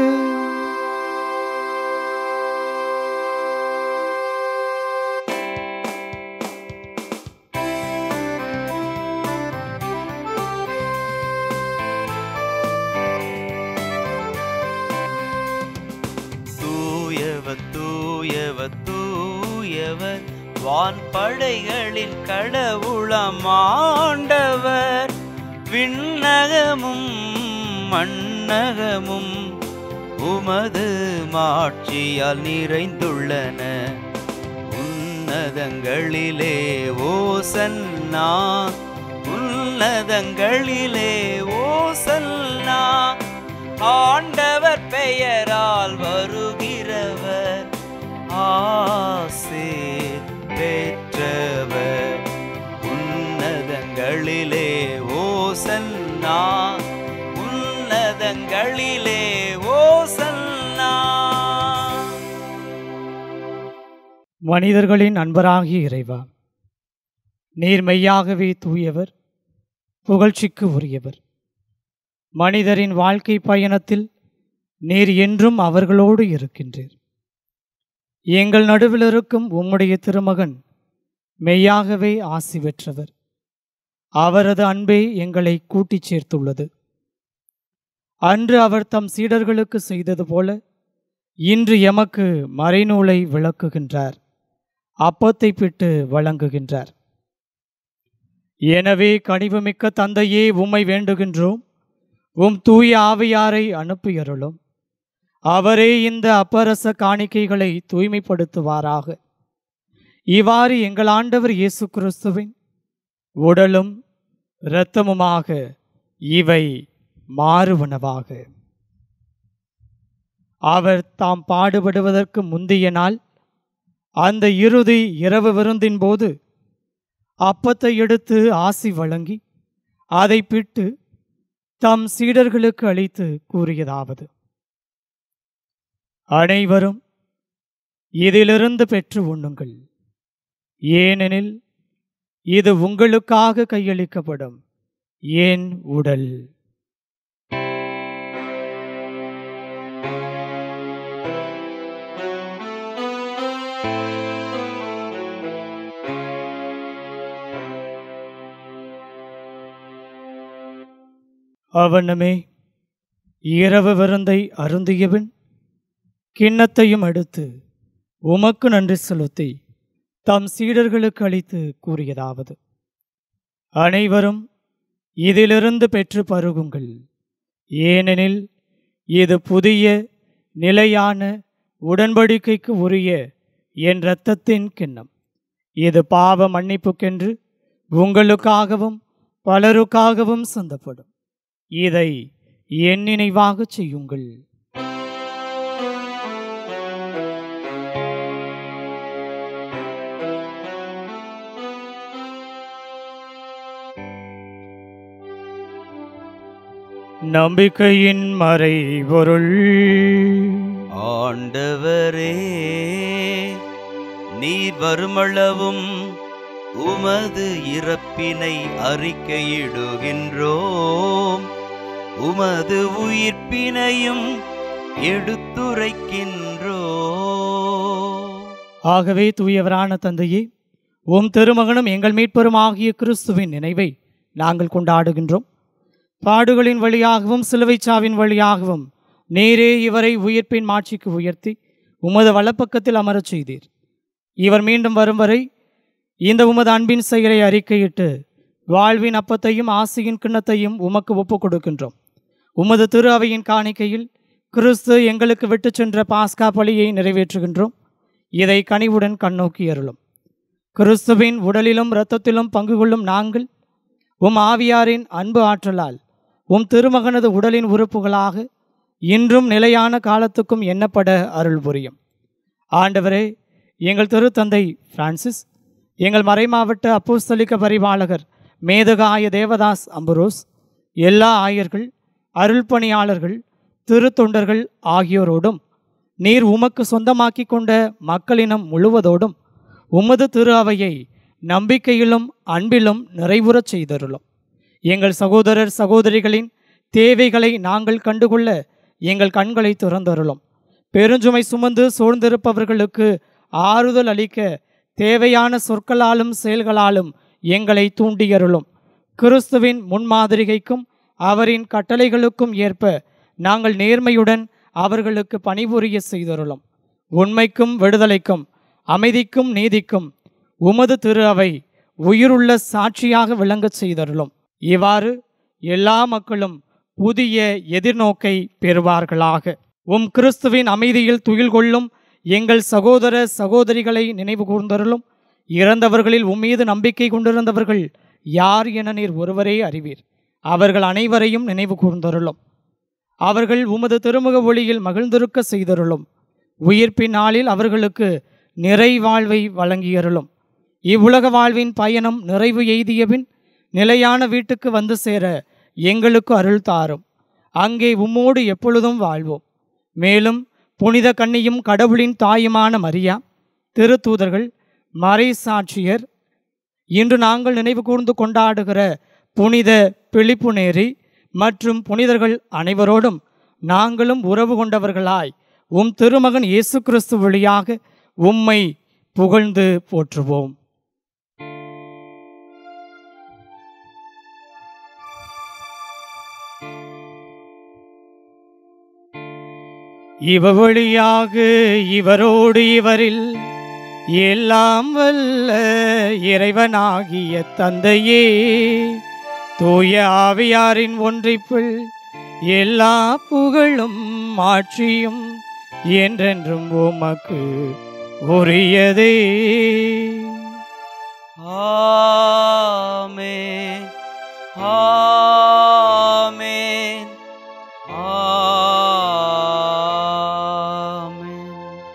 தூயவர் தூயவர் தூயவர் வான்படைகளின் கடவுளம் ஆண்டவர் விண்ணகமும் மண்ணகமும் உமது மாட்சியால் நிறைந்துள்ளன உன்னதங்களிலே ஓசன்னா உன்னதங்களிலே ஓசன்னா ஆண்டவர் பெயரால் வருகிறவர் ஆசே பெற்றவர் உன்னதங்களிலே ஓசன்னா உன்னதங்களிலே ஓசன்னா மனிதர்களின் அன்பராகிய இறைவா நீர் மெய்யாகவே தூயவர் புகழ்ச்சிக்கு உரியவர் மனிதரின் வாழ்க்கை பயணத்தில் நீர் என்றும் அவர்களோடு இருக்கின்றீர் எங்கள் நடுவில் இருக்கும் உம்முடைய திருமகன் மெய்யாகவே ஆசி பெற்றவர் அவரது அன்பே எங்களை கூட்டிச் சேர்த்துள்ளது அன்று அவர் தம் சீடர்களுக்கு செய்தது போல இன்று எமக்கு மறைநூலை விளக்குகின்றார் அப்பத்தை பிட்டு வழங்குகின்றார் எனவே கனிவுமிக்க தந்தையே உம்மை வேண்டுகின்றோம் உம் தூய ஆவியாரை அனுப்பியருளும் அவரே இந்த அப்பரச காணிக்கைகளை தூய்மைப்படுத்துவாராக இவ்வாறு எங்கள் ஆண்டவர் இயேசு கிறிஸ்துவின் உடலும் இரத்தமுமாக இவை மாறுவனவாக அவர் தாம் பாடுபடுவதற்கு முந்திய நாள் அந்த இறுதி இரவு விருந்தின் போது அப்பத்தை எடுத்து ஆசி வழங்கி அதை பிட்டு தம் சீடர்களுக்கு அளித்து கூறியதாவது அனைவரும் இதிலிருந்து பெற்று உண்ணுங்கள் ஏனெனில் இது உங்களுக்காக கையளிக்கப்படும் ஏன் உடல் அவனமே இரவு விருந்தை அருந்தியபின் கிண்ணத்தையும் எடுத்து உமக்கு நன்றி செலுத்தி தம் சீடர்களுக்கு அளித்து கூறியதாவது அனைவரும் இதிலிருந்து பெற்று பருகுங்கள் ஏனெனில் இது புதிய நிலையான உடன்படிக்கைக்கு உரிய என் இரத்தத்தின் கிண்ணம் இது பாவ மன்னிப்புக்கென்று உங்களுக்காகவும் பலருக்காகவும் சிந்தப்படும் இதை என் நினைவாகச் செய்யுங்கள் நம்பிக்கையின் மறைபொருள் ஆண்டவரே நீர் வருமளவும் உமது இறப்பினை அறிக்கையிடுகின்றோம் உமது உயிர்ப்பினையும் எடுத்துரைக்கின்றோம் ஆகவே தூயவரான தந்தையே உம் திருமகனும் எங்கள் மீட்பரும் ஆகிய கிறிஸ்துவின் நினைவை நாங்கள் கொண்டாடுகின்றோம் பாடுகளின் வழியாகவும் சிலுவைச் சாவின் வழியாகவும் நேரே இவரை உயிர்ப்பின் மாட்சிக்கு உயர்த்தி உமது வலப்பக்கத்தில் அமரச் செய்தீர் இவர் மீண்டும் வரும் வரை இந்த உமது அன்பின் செயலை அறிக்கையிட்டு வாழ்வின் அப்பத்தையும் ஆசையின் கிண்ணத்தையும் உமக்கு ஒப்புக் கொடுக்கின்றோம் உமது திரு அவையின் காணிக்கையில் கிறிஸ்து எங்களுக்கு விட்டுச் சென்ற பாஸ்கா பலியை நிறைவேற்றுகின்றோம் இதை கனிவுடன் கண்ணோக்கி அருளும் கிறிஸ்துவின் உடலிலும் இரத்தத்திலும் பங்கு கொள்ளும் நாங்கள் உம் ஆவியாரின் அன்பு ஆற்றலால் உம் திருமகனது உடலின் உறுப்புகளாக இன்றும் நிலையான காலத்துக்கும் எண்ணப்பட அருள் புரியும் ஆண்டவரே எங்கள் திருத்தந்தை பிரான்சிஸ் எங்கள் மறைமாவட்ட அப்போஸ்தலிக்க பரிபாலகர் மேதகாய தேவதாஸ் அம்புரோஸ் எல்லா ஆயர்கள் அருள் பணியாளர்கள் திருத்தொண்டர்கள் ஆகியோரோடும் நீர் உமக்கு சொந்தமாக்கிக் கொண்ட மக்களினம் முழுவதோடும் உமது திரு அவையை நம்பிக்கையிலும் அன்பிலும் நிறைவுறச் செய்தருளும் எங்கள் சகோதரர் சகோதரிகளின் தேவைகளை நாங்கள் கண்டுகொள்ள எங்கள் கண்களை திறந்தருளும் பெருஞ்சுமை சுமந்து சூழ்ந்திருப்பவர்களுக்கு ஆறுதல் அளிக்க தேவையான சொற்களாலும் செயல்களாலும் எங்களை தூண்டியருளும் கிறிஸ்துவின் முன்மாதிரிகைக்கும் அவரின் கட்டளைகளுக்கும் ஏற்ப நாங்கள் நேர்மையுடன் அவர்களுக்கு பணிபுரிய செய்தருளும் உண்மைக்கும் விடுதலைக்கும் அமைதிக்கும் நீதிக்கும் உமது திரு அவை உயிருள்ள சாட்சியாக விளங்கச் செய்தருளும் இவ்வாறு எல்லா மக்களும் புதிய எதிர்நோக்கை பெறுவார்களாக உம் கிறிஸ்துவின் அமைதியில் துயில் கொள்ளும் எங்கள் சகோதர சகோதரிகளை நினைவு கூர்ந்தருளும் இறந்தவர்களில் உம்மீது நம்பிக்கை கொண்டிருந்தவர்கள் யார் என நீர் ஒருவரே அறிவீர் அவர்கள் அனைவரையும் நினைவு கூர்ந்தருளும் அவர்கள் உமது திருமுக ஒளியில் மகிழ்ந்திருக்க செய்தருளும் உயிர்ப்பின் நாளில் அவர்களுக்கு நிறை வாழ்வை வழங்கியருளும் இவ்வுலக வாழ்வின் பயணம் நிறைவு எய்தியபின் நிலையான வீட்டுக்கு வந்து சேர எங்களுக்கு அருள் தாரும் அங்கே உம்மோடு எப்பொழுதும் வாழ்வோம் மேலும் புனித கன்னியும் கடவுளின் தாயுமான மரியா திருத்தூதர்கள் மறை சாட்சியர் இன்று நாங்கள் நினைவு கூர்ந்து கொண்டாடுகிற புனித பிழிப்புநேரி மற்றும் புனிதர்கள் அனைவரோடும் நாங்களும் உறவு கொண்டவர்களாய் உம் திருமகன் இயேசு கிறிஸ்து வழியாக உம்மை புகழ்ந்து போற்றுவோம் இவ வழியாக இவரோடு இவரில் எல்லாம் வல்ல இறைவனாகிய தந்தையே தூய ஆவியாரின் ஒன்றிப்பில் எல்லா புகழும் ஆட்சியும் என்றென்றும் உமக்கு உரியதே ஆமென் ஆமென் ஆமென்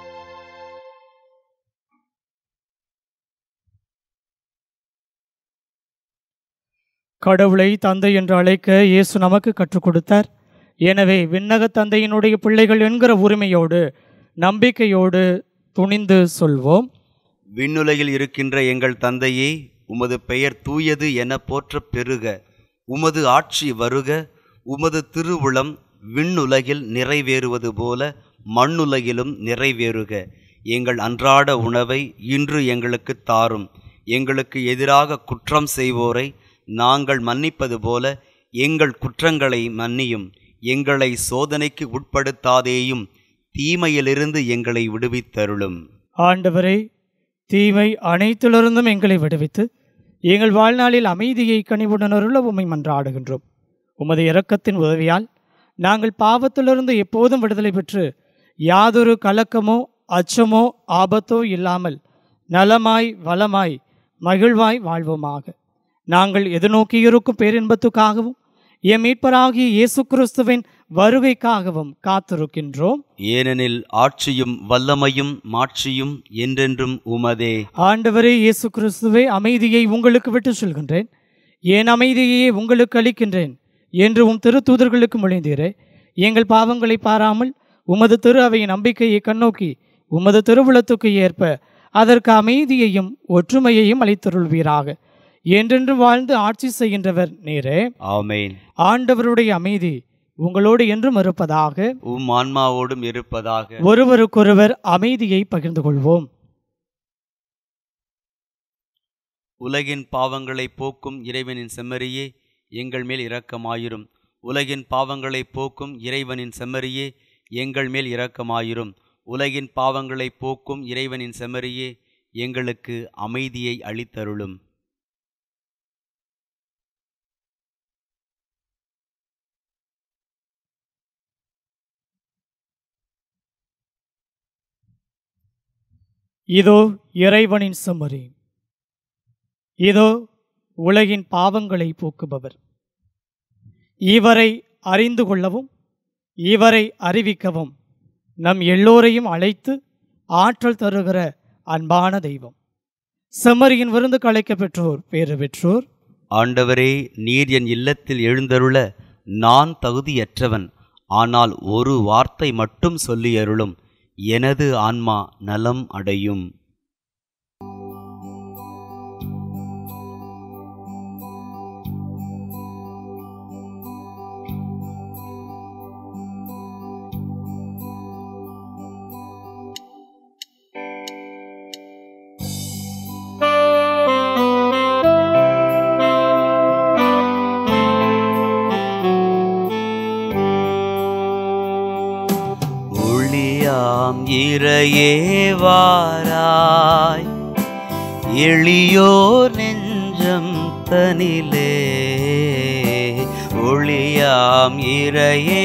கடவுளை தந்தை என்று அழைக்க இயேசு நமக்கு கற்றுக் கொடுத்தார் எனவே விண்ணக தந்தையினுடைய பிள்ளைகள் என்கிற உரிமையோடு நம்பிக்கையோடு துணிந்து சொல்வோம் விண்ணுலகில் இருக்கின்ற எங்கள் தந்தையே உமது பெயர் தூயது என போற்றப் பெருக உமது ஆட்சி வருக உமது திருவுளம் விண்ணுலகில் நிறைவேறுவது போல மண்ணுலகிலும் நிறைவேறுக எங்கள் அன்றாட உணவை இன்று எங்களுக்கு தாரும் எங்களுக்கு எதிராக குற்றம் செய்வோரை நாங்கள் மன்னிப்பது போல எங்கள் குற்றங்களை மன்னியும் எங்களை சோதனைக்கு உட்படுத்தாதேயும் தீமையிலிருந்து எங்களை விடுவித்தருளும் ஆண்டவரே தீமை அனைத்திலிருந்தும் எங்களை விடுவித்து எங்கள் வாழ்நாளில் அமைதியை கனிவுடன் அருள உம்மை மன்றாடுகின்றோம் உமது இரக்கத்தின் உதவியால் நாங்கள் பாவத்திலிருந்து எப்போதும் விடுதலை பெற்று யாதொரு கலக்கமோ அச்சமோ ஆபத்தோ இல்லாமல் நலமாய் வளமாய் மகிழ்வாய் வாழ்வோமாக நாங்கள் எதிர்நோக்கியிருக்கும் பேரின்பத்துக்காகவும் எம் மீட்பராகிய இயேசு கிறிஸ்துவின் வருகைக்காகவும் காத்திருக்கின்றோம் ஏனெனில் ஆட்சியும் வல்லமையும் மாட்சியும் என்றென்றும் உமதே ஆண்டவரே இயேசு கிறிஸ்துவே அமைதியை உங்களுக்கு விட்டு சொல்கின்றேன் என் அமைதியையே உங்களுக்கு அளிக்கின்றேன் என்று உம் திருத்தூதர்களுக்கு மொழிந்தீரே எங்கள் பாவங்களை பாராமல் உமது திரு அவையின் நம்பிக்கையை கண்ணோக்கி உமது திருவுளத்துக்கு ஏற்ப அதற்கு அமைதியையும் ஒற்றுமையையும் அளித்தருள்வீராக என்றென்று வாழ்ந்து ஆட்சி செய்கின்றவர் நீரே ஆமேன் ஆண்டவருடைய அமைதி உங்களோடு என்றும் இருப்பதாக உம் ஆன்மாவோடும் இருப்பதாக ஒருவருக்கொருவர் அமைதியை பகிர்ந்து கொள்வோம் உலகின் பாவங்களை போக்கும் இறைவனின் செம்மறியே எங்கள் மேல் இரக்கமாயிரும் உலகின் பாவங்களை போக்கும் இறைவனின் செம்மறியே எங்கள் மேல் இரக்கமாயிரும் உலகின் பாவங்களை போக்கும் இறைவனின் செம்மறியே எங்களுக்கு அமைதியை அளித்தருளும் இதோ இறைவனின் செம்மறி இதோ உலகின் பாவங்களை போக்குபவர் இவரை அறிந்து கொள்ளவும் இவரை அறிவிக்கவும் நம் எல்லோரையும் அழைத்து ஆற்றல் தருகிற அன்பான தெய்வம் செம்மறியின் விருந்து கலைக்க பெற்றோர் பேறு பெற்றோர் ஆண்டவரே நீர் என் இல்லத்தில் எழுந்தருள நான் தகுதியற்றவன் ஆனால் ஒரு வார்த்தை மட்டும் சொல்லியருளும் எனது ஆன்மா நலம் அடையும் ஒளியாம் இறையே வாராய் எளியோர் நெஞ்சம் தனிலே ஒளியாம் இறையே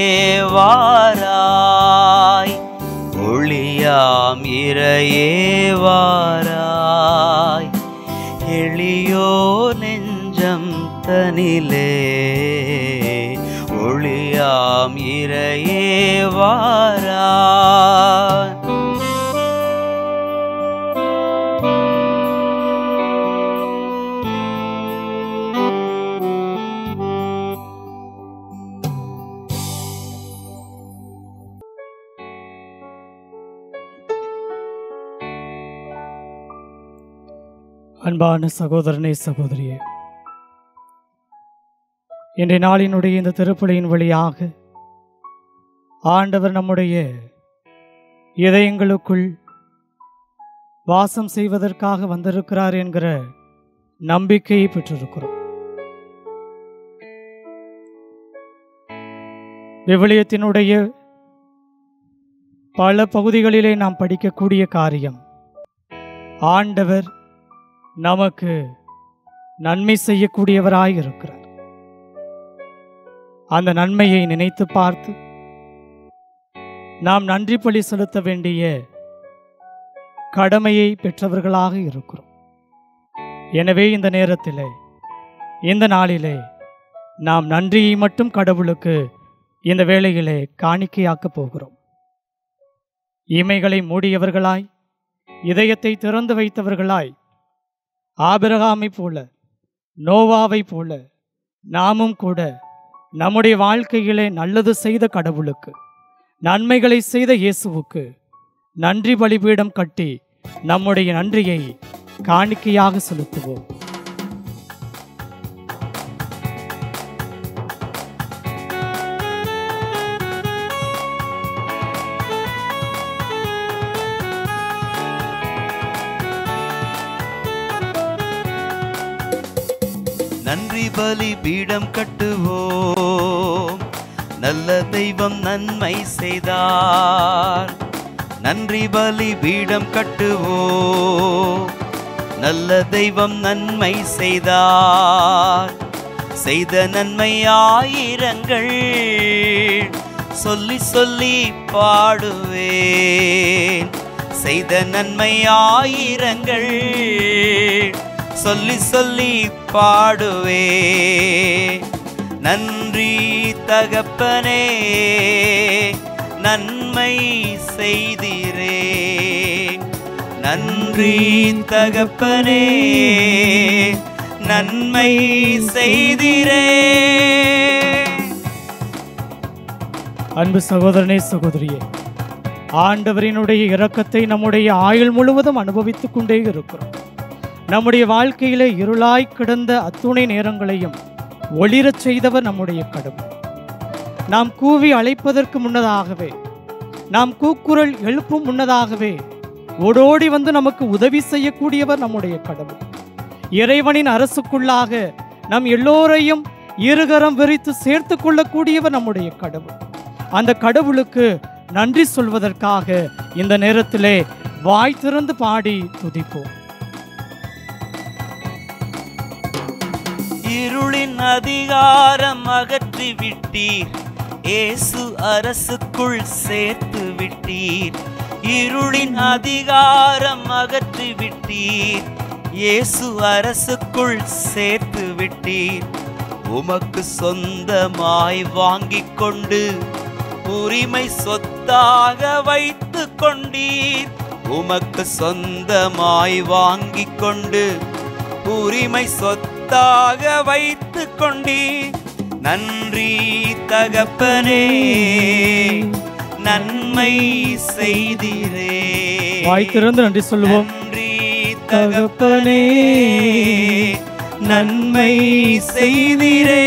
வாராய் ஒளியாம் இறையே வாராய் எளியோ நெஞ்சம் தனிலே ஒளியாம் இறையே வாராய் அன்பான சகோதரனே சகோதரியே இன்றைய நாளினுடைய இந்த திருப்பலியின் வழியாக ஆண்டவர் நம்முடைய இதயங்களுக்குள் வாசம் செய்வதற்காக வந்திருக்கிறார் என்கிற நம்பிக்கையை பெற்றிருக்கிறோம் விவிலியத்தினுடைய பல பகுதிகளிலே நாம் படிக்கக்கூடிய காரியம் ஆண்டவர் நமக்கு நன்மை செய்யக்கூடியவராய் இருக்கிறார் அந்த நன்மையை நினைத்து பார்த்து நாம் நன்றி பலி செலுத்த வேண்டிய கடமையை பெற்றவர்களாக இருக்கிறோம் எனவே இந்த நேரத்திலே இந்த நாளிலே நாம் நன்றியை மட்டும் கடவுளுக்கு இந்த வேளையிலே காணிக்கையாக்கப் போகிறோம் இமைகளை மூடியவர்களாய் இதயத்தை திறந்து வைத்தவர்களாய் ஆபிரகாமைப் போல நோவாவைப் போல நாமும் கூட நம்முடைய வாழ்க்கையிலே நல்லது செய்த கடவுளுக்கு நன்மைகளை செய்த இயேசுவுக்கு நன்றி பலிபீடம் கட்டி நம்முடைய நன்றியை காணிக்கையாக செலுத்துவோம் நன்றி பலி பீடம் கட்டுவோம் நல்ல தெய்வம் நன்மை செய்தார் நன்றி பலி பீடம் கட்டுவோ நல்ல தெய்வம் நன்மை செய்தார் செய்த நன்மை ஆயிரங்கள் சொல்லி சொல்லி பாடுவேன் செய்த நன்மை ஆயிரங்கள் சொல்லி சொல்லி பாடுவேன் நன்றி தகப்பனே நன்மை செய்திரே நன்றி தகப்பனே நன்மை செய்திரே அன்பு சகோதரனே சகோதரியே ஆண்டவரினுடைய இரக்கத்தை நம்முடைய ஆயுள் முழுவதும் அனுபவித்துக் கொண்டே இருக்கிறோம் நம்முடைய வாழ்க்கையிலே இருளாய் கிடந்த அத்துணை நேரங்களையும் ஒளிரச் செய்தவர் நம்முடைய கடவுள் நாம் கூவி அழைப்பதற்கு முன்னதாகவே நாம் கூக்குரல் எழுப்பும் முன்னதாகவே ஓடோடி வந்து நமக்கு உதவி செய்யக்கூடியவர் நம்முடைய கடவுள் இறைவனின் அரசுக்குள்ளாக நம் எல்லோரையும் இருகரம் விரித்து சேர்த்து கொள்ளக்கூடியவர் நம்முடைய கடவுள் அந்த கடவுளுக்கு நன்றி சொல்வதற்காக இந்த நேரத்திலே வாய் திறந்து பாடி துதிப்போம் இருளின் அதிகாரம் அகற்றி விட்டீர் இயேசு அரசுக்குள் சேர்த்து விட்டீர் இருளின் அதிகாரம் அகற்றி விட்டீர் இயேசு அரசுக்குள் சேர்த்து விட்டீர் உமக்கு சொந்தமாய் வாங்கிக் கொண்டு உரிமை சொத்தாக வைத்து கொண்டீர் உமக்கு சொந்தமாய் வாங்கிக் கொண்டு உரிமை சொத்தாக வைத்து கொண்டீர் நன்றி தகப்பனே நன்மை செய்திரே வாய் திறந்து நன்றி சொல்லுவோம் நன்றி தகப்பனே நன்மை செய்திரே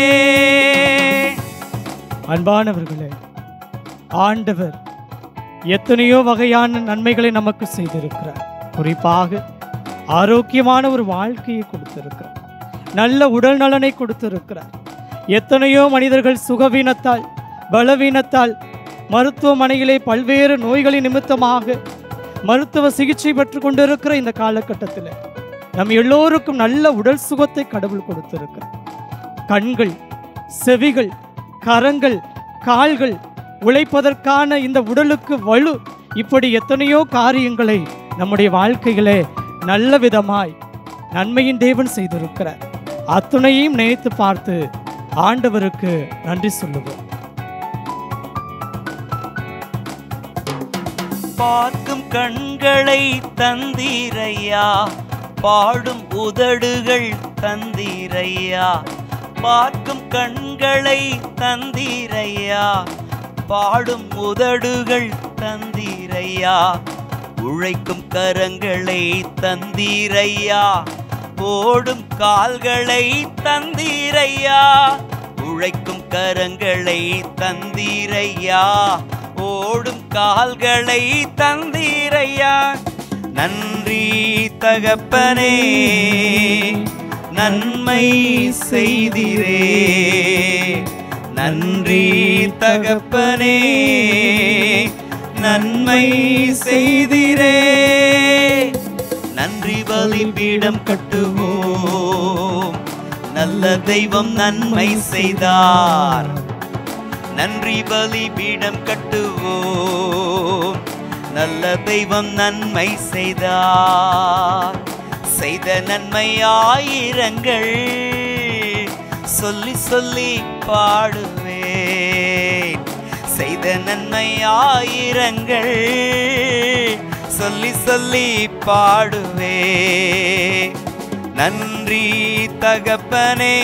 அன்பானவர்களே ஆண்டவர் எத்தனையோ வகையான நன்மைகளை நமக்கு செய்திருக்கிறார் குறிப்பாக ஆரோக்கியமான ஒரு வாழ்க்கையை கொடுத்திருக்கிறார் நல்ல உடல் நலனை கொடுத்திருக்கிறார் எத்தனையோ மனிதர்கள் சுகவீனத்தால் பலவீனத்தால் மருத்துவமனையிலே பல்வேறு நோய்களின் நிமித்தமாக மருத்துவ சிகிச்சை பெற்று கொண்டிருக்கிற இந்த காலகட்டத்தில் நம் எல்லோருக்கும் நல்ல உடல் சுகத்தை கடவுள் கொடுத்திருக்கிறார் கண்கள் செவிகள் கரங்கள் கால்கள் உழைப்பதற்கான இந்த உடலுக்கு வலு இப்படி எத்தனையோ காரியங்களை நம்முடைய வாழ்க்கையிலே நல்ல விதமாய் நன்மையின் தேவன் செய்திருக்கிறார் அத்துணையும் நினைத்து பார்த்து ஆண்டவருக்கு நன்றி சொல்லுவோம் பார்க்கும் கண்களை தந்தீரையா பாடும் உதடுகள் தந்தீரையா பார்க்கும் கண்களை தந்தீரையா பாடும் உதடுகள் தந்தீரையா உழைக்கும் கரங்களை தந்தீரையா ஓடும் கால்களை தந்தீரையா உழைக்கும் கரங்களை தந்தீரையா ஓடும் கால்களை தந்தீரையா நன்றி தகப்பனே நன்மை செய்திரே நன்றி தகப்பனே நன்மை செய்திரே நன்றி பலிபீடம் கட்டுவோம் நல்ல தெய்வம் நன்மை செய்தார் நன்றி பலிபீடம் கட்டுவோம் நல்ல தெய்வம் நன்மை செய்தார் செய்த நன்மை ஆயிரங்கள் சொல்லி சொல்லி பாடுவேன் செய்த நன்மை ஆயிரங்கள் சொல்லி சொல்லி பாடுவே நன்றி தகப்பனே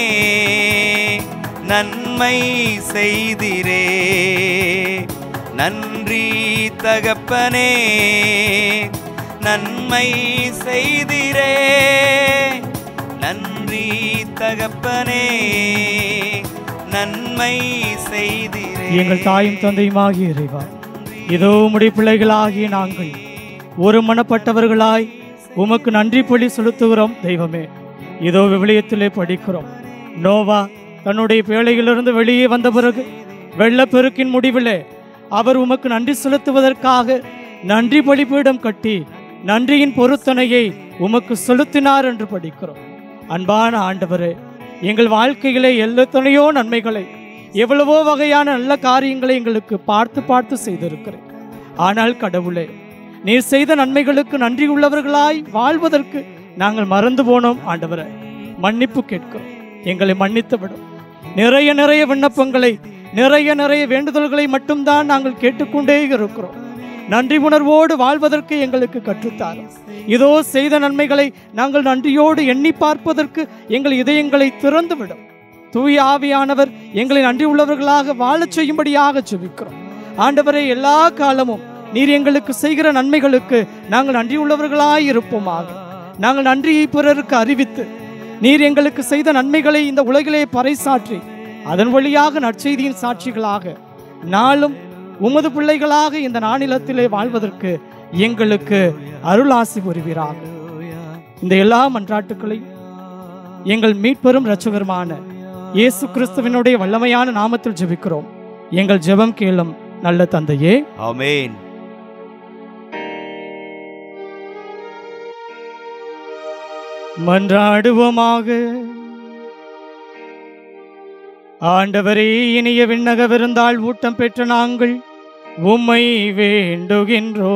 நன்மை செய்திரே நன்றி தகப்பனே நன்மை செய்திரே நன்றி தகப்பனே நன்மை செய்திரே எங்கள் தாயும் தந்தையுமாகிய இறைவா இதோ உம்முடைய பிள்ளைகளாகிய நாங்கள் ஒரு மனப்பட்டவர்களாய் உமக்கு நன்றி பலி செலுத்துகிறோம் தெய்வமே இதோ விவிலியத்திலே படிக்கிறோம் நோவா தன்னுடைய பேழையிலிருந்து வெளியே வந்த பிறகு வெள்ளப்பெருக்கின் முடிவிலே அவர் உமக்கு நன்றி செலுத்துவதற்காக நன்றி பலிபீடம் கட்டி நன்றியின் பொருத்தனையை உமக்கு செலுத்தினார் என்று படிக்கிறோம் அன்பான ஆண்டவரே எங்கள் வாழ்க்கையிலே எல்லத்தனையோ நன்மைகளை எவ்வளவோ வகையான நல்ல காரியங்களை எங்களுக்கு பார்த்து பார்த்து செய்திருக்கிறேன் ஆனால் கடவுளே நீர் செய்த நன்மைகளுக்கு நன்றி உள்ளவர்களாய் வாழ்வதற்கு நாங்கள் மறந்து போனோம் ஆண்டவரே மன்னிப்பு கேட்கிறோம் எங்களை மன்னித்து விடும் நிறைய நிறைய விண்ணப்பங்களை நிறைய நிறைய வேண்டுதல்களை மட்டும்தான் நாங்கள் கேட்டுக்கொண்டே இருக்கிறோம் நன்றி உணர்வோடு வாழ்வதற்கு எங்களுக்கு கற்றுத்தாரும் இதோ செய்த நன்மைகளை நாங்கள் நன்றியோடு எண்ணி பார்ப்பதற்கு எங்கள் இதயங்களை திறந்து விடும் தூய ஆவியானவர் எங்களை நன்றி உள்ளவர்களாக வாழச் செய்யும்படியாக செபிக்கிறோம் ஆண்டவரை எல்லா காலமும் நீர் எங்களுக்கு செய்கிற நன்மைகளுக்கு நாங்கள் நன்றி உள்ளவர்களாய் இருப்போமாக நாங்கள் நன்றியை பிறருக்கு அறிவித்து நீர் எங்களுக்கு செய்த நன்மைகளை இந்த உலகிலே பறைசாற்றி அதன் வழியாக நற்செய்தியின் சாட்சிகளாக நாளும் உமது பிள்ளைகளாக இந்த நானிலத்திலே வாழ்வதற்கு எங்களுக்கு அருளாசி புரிவீராக இந்த எல்லா மன்றாட்டுக்களையும் எங்கள் மீட்பெரும் இரட்சகருமான இயேசு கிறிஸ்துவினுடைய வல்லமையான நாமத்தில் ஜெபிக்கிறோம் எங்கள் ஜெபம் கேளும் நல்ல தந்தையே ஆமென் மன்றாடுவோமாக ஆண்டவரே இனிய விண்ணக விருந்தாள் ஊட்டம் பெற்ற நாங்கள் உம்மை வேண்டுகின்றோ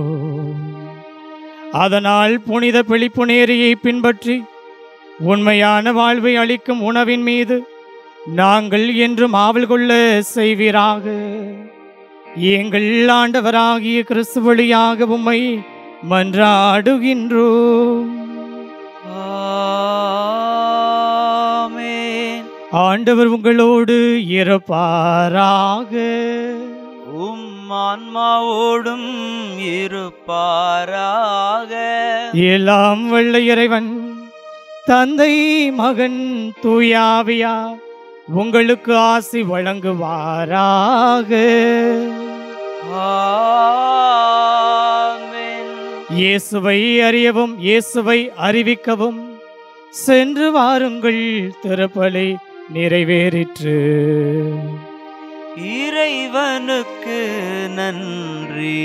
அதனால் புனித பிழிப்பு நேரியை பின்பற்றி உண்மையான வாழ்வை அளிக்கும் உணவின் மீது நாங்கள் என்றும் ஆவல் கொள்ள செய்வீராக எங்கள் ஆண்டவராகிய கிறிஸ்து வழியாக உம்மை மன்றாடுகின்றோம் ஆமென் ஆண்டவர் உங்களோடு இருப்பாராக உம் ஆன்மாவோடும் இருப்பாராக எல்லாம் வல்ல இறைவன் தந்தை மகன் தூயாவியா உங்களுக்கு ஆசி வழங்குவாராக ஆமென் இயேசுவை அறியவும் இயேசுவை அறிவிக்கவும் சென்று வாருங்கள் திருப்பலி நிறைவேறிற்று இறைவனுக்கு நன்றி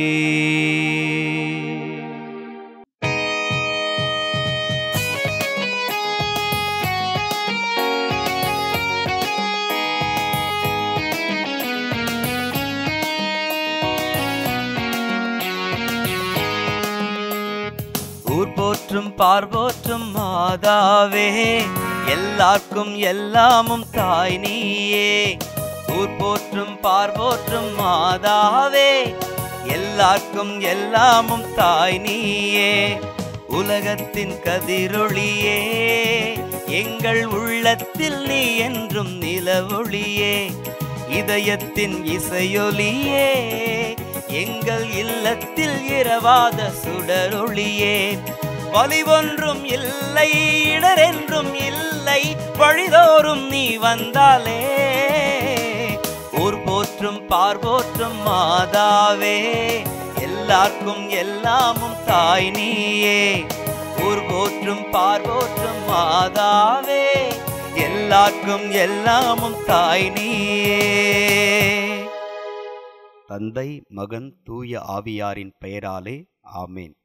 ஊர் போற்றும் பார்போற்றும் மாதாவே எல்லார்க்கும் எல்லாமும் தாய் நீயே ஊர் போற்றும் பார்போற்றும் மாதாவே எல்லார்க்கும் எல்லாமும் தாய் நீயே உலகத்தின் கதிரொளியே எங்கள் உள்ளத்தில் நீ என்றும் நிலவொளியே இதயத்தின் இசையொலியே எங்கள் இல்லத்தில் இரவாத சுடரொளியே வலி ஒன்றும் இல்லை இடரென்றும் இல்லை வழிதோறும் நீ வந்தாலே ஊர் போற்றும் பார்போற்றும் மாதாவே எல்லார்க்கும் எல்லாமும் தாய் நீயே ஊர் போற்றும் பார்போற்றும் மாதாவே எல்லார்க்கும் எல்லாமும் தாய் நீயே தந்தை மகன் தூய ஆவியாரின் பெயராலே ஆமேன்